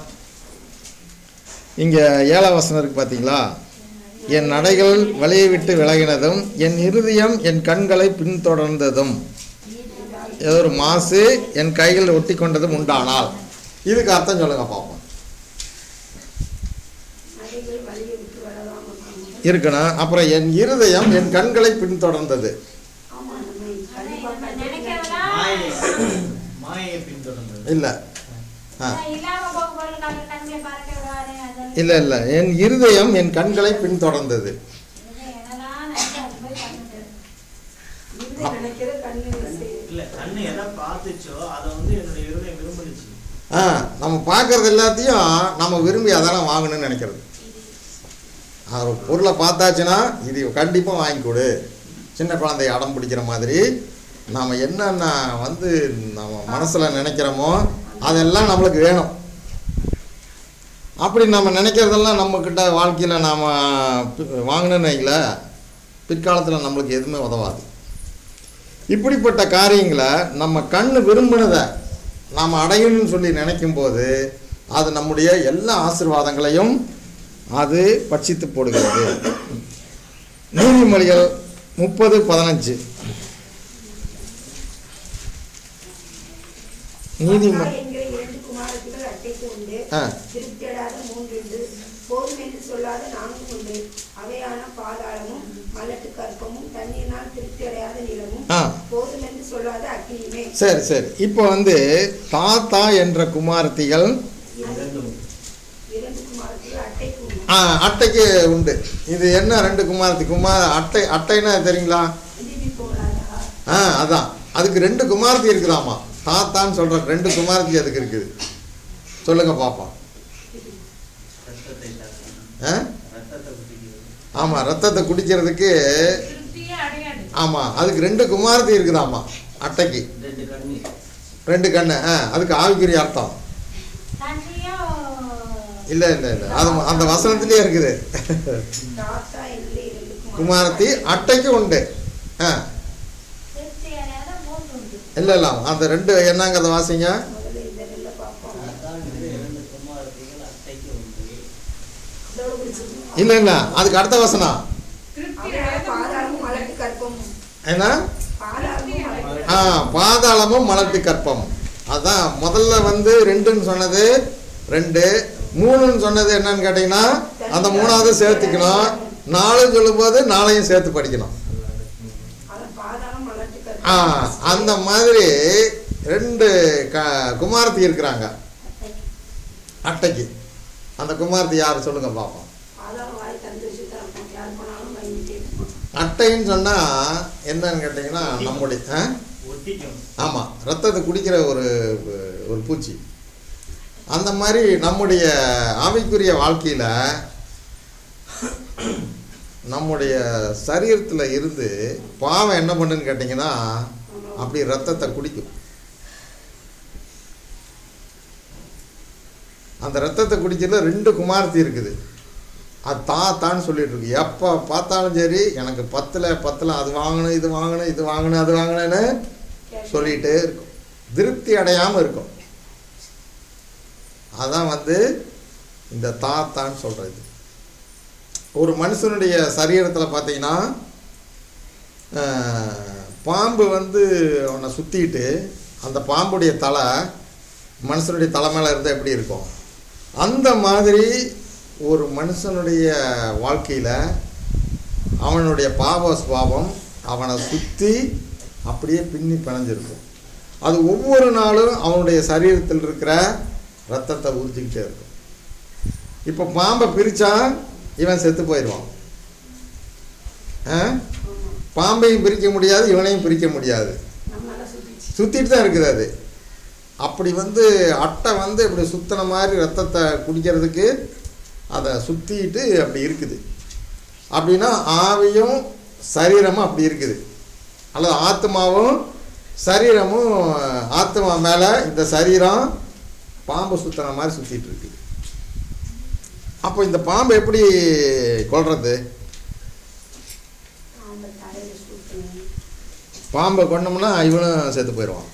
இங்கே ஏழாம் வசனம் இருக்கு பார்த்தீங்களா என் நடைகள் வழியை விட்டு விலகினதும் என் இருதயம் என் கண்களை பின்தொடர்ந்ததும் ஏதோ ஒரு மாசு என் கைகள் ஒட்டி கொண்டதும் உண்டானால் இதுக்கு அர்த்தம் சொல்லுங்க பார்ப்போம்
நடைகள் வழியை விட்டு வரலாம் ஆமா.
இருக்கணும் அப்புறம் என் இருதயம் என் கண்களை பின்தொடர்ந்தது
ஆமா நம்ம
ஆனா
கண்டிப்பா
நம்ம நினைக்கிறதெல்லாம்
மாயை மாயை பின்தொடர்ந்தது
இல்லை ஆ
இல்லாம போகும்போது கண் கண்களை பார்க்க விடாதே அதெல்லாம்
இல்லை இல்லை என் இருதயம் என் கண்களை பின்தொடர்ந்தது
என்னதான் நினைச்சு அது போய் பண்ணுது
இருந்து நினைக்கிற கண்ணு செய்யுது
இல்ல கண்ணு எதை பார்த்துச்சோ அதை வந்து என்னுடைய இருதயம் விரும்பிடுச்சு
ஆ நம்ம பார்க்கறது எல்லாத்தையும் நம்ம விரும்பி அதெல்லாம் வாங்கணும்னு நினைக்கிறது ஆ, ஒரு பொருளை பார்த்தாச்சுன்னா இது கண்டிப்பாக வாங்கி கொடு சின்ன குழந்தைய அடம் பிடிக்கிற மாதிரி நாம் என்னென்ன வந்து நம்ம மனசில் நினைக்கிறோமோ அதெல்லாம் நம்மளுக்கு வேணும் அப்படி நம்ம நினைக்கிறதெல்லாம் நம்மக்கிட்ட வாழ்க்கையில் நாம் வாங்கணும்னு வைங்களேன் பிற்காலத்தில் நம்மளுக்கு எதுவுமே உதவாது இப்படிப்பட்ட காரியங்களை நம்ம கண்ணு விரும்பினதை நாம் அடையணும்னு சொல்லி நினைக்கும் போது அது நம்முடைய எல்லா ஆசீர்வாதங்களையும் அது பட்சித்து போடுகிறது நீதிமொழிகள் முப்பது பதினஞ்சு நீதிமொழி
மாத்தா என்கிற இரண்டு குமாரத்திகள் அட்டைக்கு உண்டு
ஆ.
திருப்தியடாத மூன்று உண்டு போதும் என்று சொல்லாத நான்கும் உண்டு அவையான பாதாளமும் மலட்டு கற்பமும் தண்ணீரினால் திருப்தியடையாத நிலமும்
ஆ.
போதும் என்று சொல்லாத அக்கினியுமே
சரி சரி இப்போ வந்து தாத்தா என்ற குமாரத்திகள்
இரண்டு குமாரத்திகள் அட்டைக்கு உண்டு
ஆ, அட்டைக்கு உண்டு இது என்ன ரெண்டு குமாரத்தி குமார் அட்டை அட்டைன்னா தெரியுங்களா
திருப்பி போகலாதா
ஆ அதான் அதுக்கு ரெண்டு குமாரத்தி இருக்குதாமா தாத்தான்னு சொல்ற ரெண்டு குமாரத்தி அதுக்கு இருக்குது சொல்லுங்க பாப்போம்
ரத்தத்தை தாக்கணும்.
ஆ
ரத்தத்தை குடிக்கிறது.
ஆமா ரத்தத்தை குடிக்கிறதுக்கு
திருப்தியே அடையாது
ஆமா அதுக்கு ரெண்டு குமாரத்தி இருக்குதாமா அட்டைக்கு
ரெண்டு கண்ணி
ரெண்டு கண்ணு ஆ அதுக்கு ஆவிக்குரிய அர்த்தம்
தண்ணியோ
இல்ல இல்ல இல்ல அது அந்த வசனத்திலேயே இருக்குது
தாத்தா என்கிற இரண்டு
குமாரத்தி அட்டைக்கு உண்டு ஆ
திருப்தி அடையாத மூன்று உண்டு
இல்ல இல்ல அந்த ரெண்டு என்னங்கிறத வாசிங்க
முதல்ல இந்த நெல்லை பார்ப்போம்
அதான் இந்த இரண்டு குமாரத்திகள் அட்டைக்கு உண்டு
இதோட பிடிச்சிருக்கோம்
இல்ல இல்ல அதுக்கு அடுத்த வசனம்
திருப்தி
அவையான
அடையாத
பாதாளமும் மலட்டு கற்பமும்
என்ன
பாதாளமும் மலட்டு
ஆ பாதாளமும் மலட்டு கற்பம் அதான் முதல்ல வந்து ரெண்டுன்னு சொன்னது ரெண்டு மூணுன்னு சொன்னது என்னன்னு கேட்டிங்கன்னா அந்த மூணாவது சேர்த்துக்கணும் நாலுன்னு சொல்லும்போது நாளையும் சேர்த்து படிக்கணும்
அதான் பாதாளம் மலட்டு
ஆ
கற்பம்
அந்த மாதிரி ரெண்டு க குமாரத்தி இருக்கிறாங்க அட்டைக்கு அந்த குமாரத்தி யார் சொல்லுங்க பார்ப்போம்
பாதாளம் வாய் தந்து வச்சு திறப்போம் யார் போனாலும் பயந்துட்டே இருப்போம்
அட்டைன்னு சொன்னால் என்னன்னு கேட்டிங்கன்னா நம்முடைய ஆ
ஒட்டிக்கும்
ஆமாம் ரத்தத்தை குடிக்கிற ஒரு ஒரு பூச்சி அந்த மாதிரி நம்முடைய ஆவிக்குரிய வாழ்க்கையில் நம்முடைய சரீரத்தில் இருந்து பாவம் என்ன பண்ணுன்னு கேட்டிங்கன்னா அப்படி ரத்தத்தை குடிக்கும் அந்த ரத்தத்தை குடிக்கிறதுல ரெண்டு குமாரத்தி இருக்குது அது தா தான்னு சொல்லிட்டு இருக்கு எப்போ பார்த்தாலும் சரி எனக்கு பத்தில் பத்தில் அது வாங்கணும் இது வாங்கணும் இது வாங்கணும் அது வாங்கணும்னு சொல்லிகிட்டே இருக்கும் திருப்தி அடையாமல் இருக்கும் அதான் வந்து இந்த தாத்தான்னு சொல்கிறது ஒரு மனுஷனுடைய சரீரத்தில் பார்த்தீங்கன்னா ஆஹ், பாம்பு வந்து அவனை சுற்றிட்டு அந்த பாம்புடைய தலை மனுஷனுடைய தலை மேலே இருந்தால் எப்படி இருக்கும் அந்த மாதிரி ஒரு மனுஷனுடைய வாழ்க்கையில் அவனுடைய பாவ சுபாவம் அவனை சுற்றி அப்படியே பின்னி பிணைஞ்சிருக்கும் அது ஒவ்வொரு நாளும் அவனுடைய சரீரத்தில் இருக்கிற ரத்தத்தை உறிஞ்சிக்கிட்டே இருக்கும் இப்போ பாம்பை பிரித்தா இவன் செத்து போயிடுவான் ஆ? பாம்பையும் பிரிக்க முடியாது இவனையும் பிரிக்க முடியாது
நம்மளால சுத்திச்சு
சுற்றிட்டு தான் இருக்குது அது அப்படி வந்து அட்டை வந்து இப்படி சுத்தின மாதிரி ரத்தத்தை குடிக்கிறதுக்கு அதை சுற்றிட்டு அப்படி இருக்குது அப்படின்னா ஆவியும் சரீரமும் அப்படி இருக்குது அல்லது ஆத்மாவும் சரீரமும் ஆத்மா மேலே இந்த சரீரம் பாம்பு சுத்தின மாதிரி சுற்றிட்டு இருக்குது அப்போ இந்த பாம்பை எப்படி கொல்றது
அந்த தலையில சுத்தணும்
பாம்பை கொண்டோம்னா இவனும் செத்து போயிடுவான்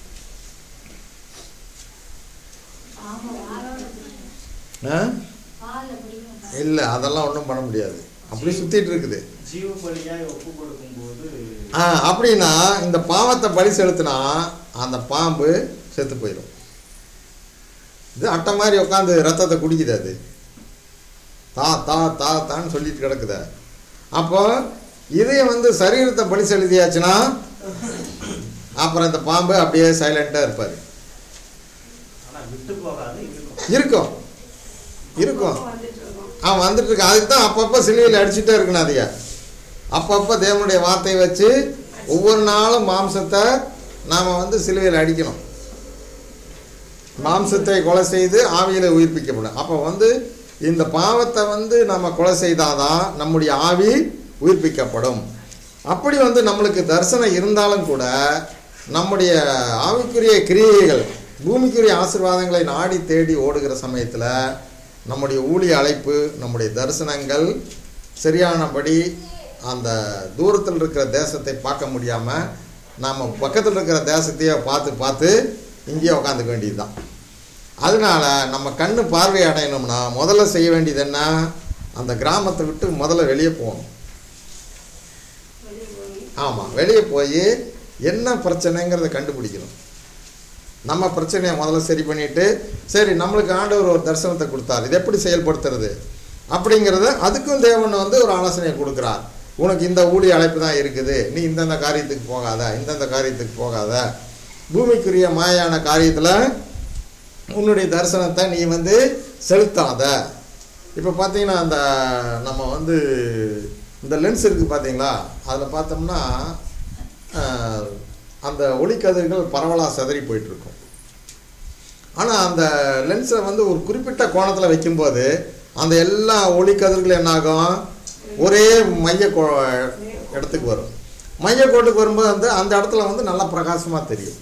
ஆ
பால்ல பிடிக்கும்
இல்லை அதெல்லாம் ஒன்றும் பண்ண முடியாது அப்படி சுற்றிட்டு இருக்குது
ஜீவ பலியாய் ஒப்பு கொடுக்கும்போது
ஆ அப்படின்னா இந்த பாவத்தை பலி செலுத்தினா அந்த பாம்பு செத்து போயிடும் இது அட்டை மாதிரி உட்காந்து ரத்தத்தை குடிக்குது அது தா தா தா தான்னு சொல்லிட்டு கிடக்குது அப்போ இதே வந்து சரீரத்தை பலி செலுத்தியாச்சுன்னா அப்புறம் இந்த பாம்பு அப்படியே சைலண்ட்டாக இருப்பார்
ஆனா விட்டு போகாது இருக்கும்
இருக்கும் இருக்கும்
வந்துட்டு இருக்கோம்
அவன் வந்துட்டு இருக்கான் அதுக்கு தான் அப்பப்போ சிலுவையில் அடிச்சுட்டே இருக்கணும் அதைய அப்பப்போ தேவனுடைய வார்த்தையை வச்சு ஒவ்வொரு நாளும் மாம்சத்தை நாம் வந்து சிலுவையில் அடிக்கணும் மாம்சத்தை கொலை செய்து ஆவியில் உயிர்ப்பிக்கப்படும் அப்போ வந்து இந்த பாவத்தை வந்து நம்ம கொலை செய்தாதான் நம்முடைய ஆவி உயிர்ப்பிக்கப்படும் அப்படி வந்து நம்மளுக்கு தரிசனம் இருந்தாலும் கூட நம்முடைய ஆவிக்குரிய கிரியைகள் பூமிக்குரிய ஆசீர்வாதங்களை நாடி தேடி ஓடுகிற சமயத்தில் நம்முடைய ஊழிய அழைப்பு நம்முடைய தரிசனங்கள் சரியானபடி அந்த தூரத்தில் இருக்கிற தேசத்தை பார்க்க முடியாமல் நாம் பக்கத்தில் இருக்கிற தேசத்தையே பார்த்து பார்த்து இங்கேயே உட்காந்துக்க வேண்டியது தான் அதனால நம்ம கண்ணு பார்வை அடையணும்னா முதல்ல செய்ய வேண்டியது என்ன அந்த கிராமத்தை விட்டு முதல்ல வெளியே போகணும்
வெளியே போய்
ஆமாம் வெளியே போய் என்ன பிரச்சனைங்கிறத கண்டுபிடிக்கணும் நம்ம பிரச்சனையை முதல்ல சரி பண்ணிட்டு சரி நம்மளுக்கு ஆண்டவர் ஒரு தரிசனத்தை கொடுத்தார் இது எப்படி செயல்படுத்துறது அப்படிங்கிறத அதுக்கும் தேவன் வந்து ஒரு ஆலோசனையை கொடுக்குறார் உனக்கு இந்த ஊழிய அழைப்பு தான் இருக்குது நீ இந்தந்த காரியத்துக்கு போகாத இந்தந்த காரியத்துக்கு போகாத பூமிக்குரிய மாயான காரியத்தில் உன்னுடைய தரிசனத்தை நீ வந்து செலுத்தாத இப்போ பார்த்தீங்கன்னா அந்த நம்ம வந்து இந்த லென்ஸ் இருக்குது பார்த்தீங்களா அதில் பார்த்தோம்னா ஆஹ், அந்த ஒளிக்கதிர்கள் பரவலாக சிதறி போயிட்டுருக்கும் ஆனால் அந்த லென்ஸை வந்து ஒரு குறிப்பிட்ட கோணத்தில் வைக்கும்போது அந்த எல்லா ஒளிக்கதிர்களும் என்னாகும் ஒரே மைய கோ இடத்துக்கு வரும் மையக்கோட்டுக்கு வரும்போது வந்து அந்த இடத்துல வந்து நல்லா பிரகாசமாக தெரியும்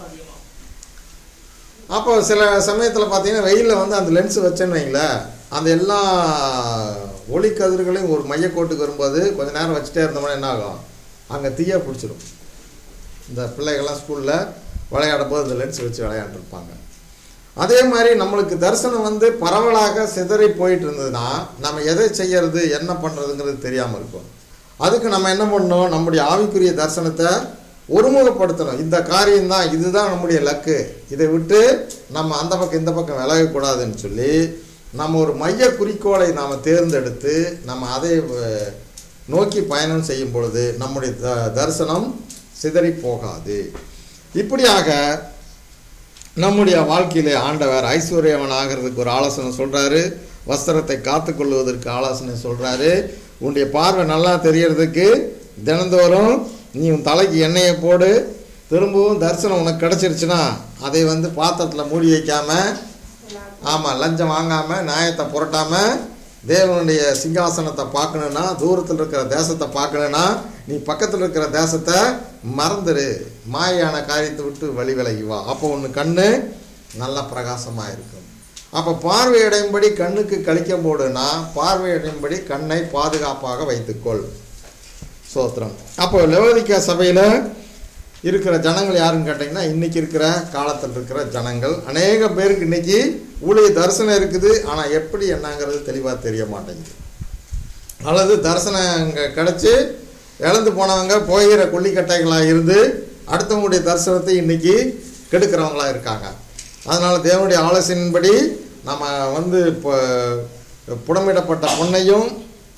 அப்போ சில சமயத்தில் பார்த்தீங்கன்னா வெயிலில் வந்து அந்த லென்ஸ் வச்சேன்னு வைங்களேன் அந்த எல்லா ஒளி கதிர்களையும் ஒரு மையக்கோட்டுக்கு வரும்போது கொஞ்ச நேரம் வச்சுட்டே இருந்தோம்னா என்ன ஆகும் அங்கே தீயா பிடிச்சிரும் இந்த பிள்ளைகள்லாம் ஸ்கூலில் விளையாடும் போது இந்த லென்ஸ் வச்சு விளையாண்டுருப்பாங்க அதே மாதிரி நம்மளுக்கு தரிசனம் வந்து பரவலாக சிதறி போயிட்டு இருந்ததுன்னா நம்ம எதை செய்யறது என்ன பண்ணுறதுங்கிறது தெரியாமல் இருக்கும் அதுக்கு நம்ம என்ன பண்ணணும் நம்முடைய ஆவிக்குரிய தரிசனத்தை ஒருமுகப்படுத்தணும் இந்த காரியம்தான் இதுதான் நம்முடைய லக்கு இதை விட்டு நம்ம அந்த பக்கம் இந்த பக்கம் விலகக்கூடாதுன்னு சொல்லி நம்ம ஒரு மைய குறிக்கோளை நாம் தேர்ந்தெடுத்து நம்ம அதை அஹ், நோக்கி பயணம் செய்யும் பொழுது நம்முடைய த- தரிசனம் சிதறி போகாது இப்படியாக நம்முடைய வாழ்க்கையிலே ஆண்டவர் ஐஸ்வர்யவன் ஆகிறதுக்கு ஒரு ஆலோசனை சொல்றாரு வஸ்திரத்தை காத்துக்கொள்வதற்கு ஆலோசனை சொல்றாரு உன்னுடைய பார்வை நல்லா தெரியறதுக்கு தினந்தோறும் நீ உன் தலைக்கு எண்ணெயை போடு திரும்பவும் தரிசனம் உனக்கு கிடச்சிருச்சுன்னா அதை வந்து பாத்திரத்தில் மூடி வைக்காம ஆமாம் லஞ்சம் வாங்காமல் நியாயத்தை புரட்டாமல் தேவனுடைய சிங்காசனத்தை பார்க்கணுன்னா தூரத்தில் இருக்கிற தேசத்தை பார்க்கணுன்னா நீ பக்கத்தில் இருக்கிற தேசத்தை மறந்துடு மாயான காரியத்தை விட்டு வழி விலகி வா அப்போ ஒன்று கண்ணு நல்லா பிரகாசமாக இருக்கும் அப்போ பார்வையடையும்படி கண்ணுக்கு கழிக்கம் போடுனா பார்வையடையும்படி கண்ணை பாதுகாப்பாக வைத்துக்கொள் சோத்திரம் அப்போ லெவதிக்கா சபையில் இருக்கிற ஜனங்கள் யாருன்னு கேட்டிங்கன்னா இன்றைக்கி இருக்கிற காலத்தில் இருக்கிற ஜனங்கள் அநேக பேருக்கு இன்றைக்கி ஊழிய தரிசனம் இருக்குது ஆனால் எப்படி என்னங்கிறது தெளிவாக தெரிய மாட்டேங்குது அல்லது தரிசனம் இங்கே கிடச்சி இழந்து போனவங்க போகிற கொல்லிக்கட்டைகளாக இருந்து அடுத்தவங்களுடைய தரிசனத்தை இன்றைக்கி கெடுக்கிறவங்களா இருக்காங்க அதனால் தேவனுடைய ஆலோசனையின்படி நம்ம வந்து இப்போ புடமிடப்பட்ட பொன்னையும்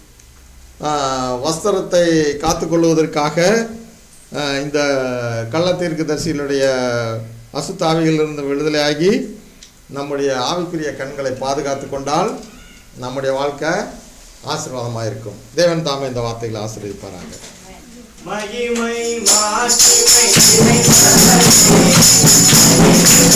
ஆஹ், வஸ்திரத்தை காத்துக்கொள்வதற்காக ஆஹ், இந்த கள்ளத்தீர்க்கு தரிசிகளுடைய அசுத்தாவிகளிலிருந்து விடுதலையாகி நம்முடைய ஆவிக்குரிய கண்களை பாதுகாத்து கொண்டால் நம்முடைய வாழ்க்கை ஆசீர்வாதமாக இருக்கும் தேவன் தாமே இந்த வார்த்தைகளை ஆசீர்வதிப்பாராங்க
மகிமை மாட்சிமை நிறைந்தவரே,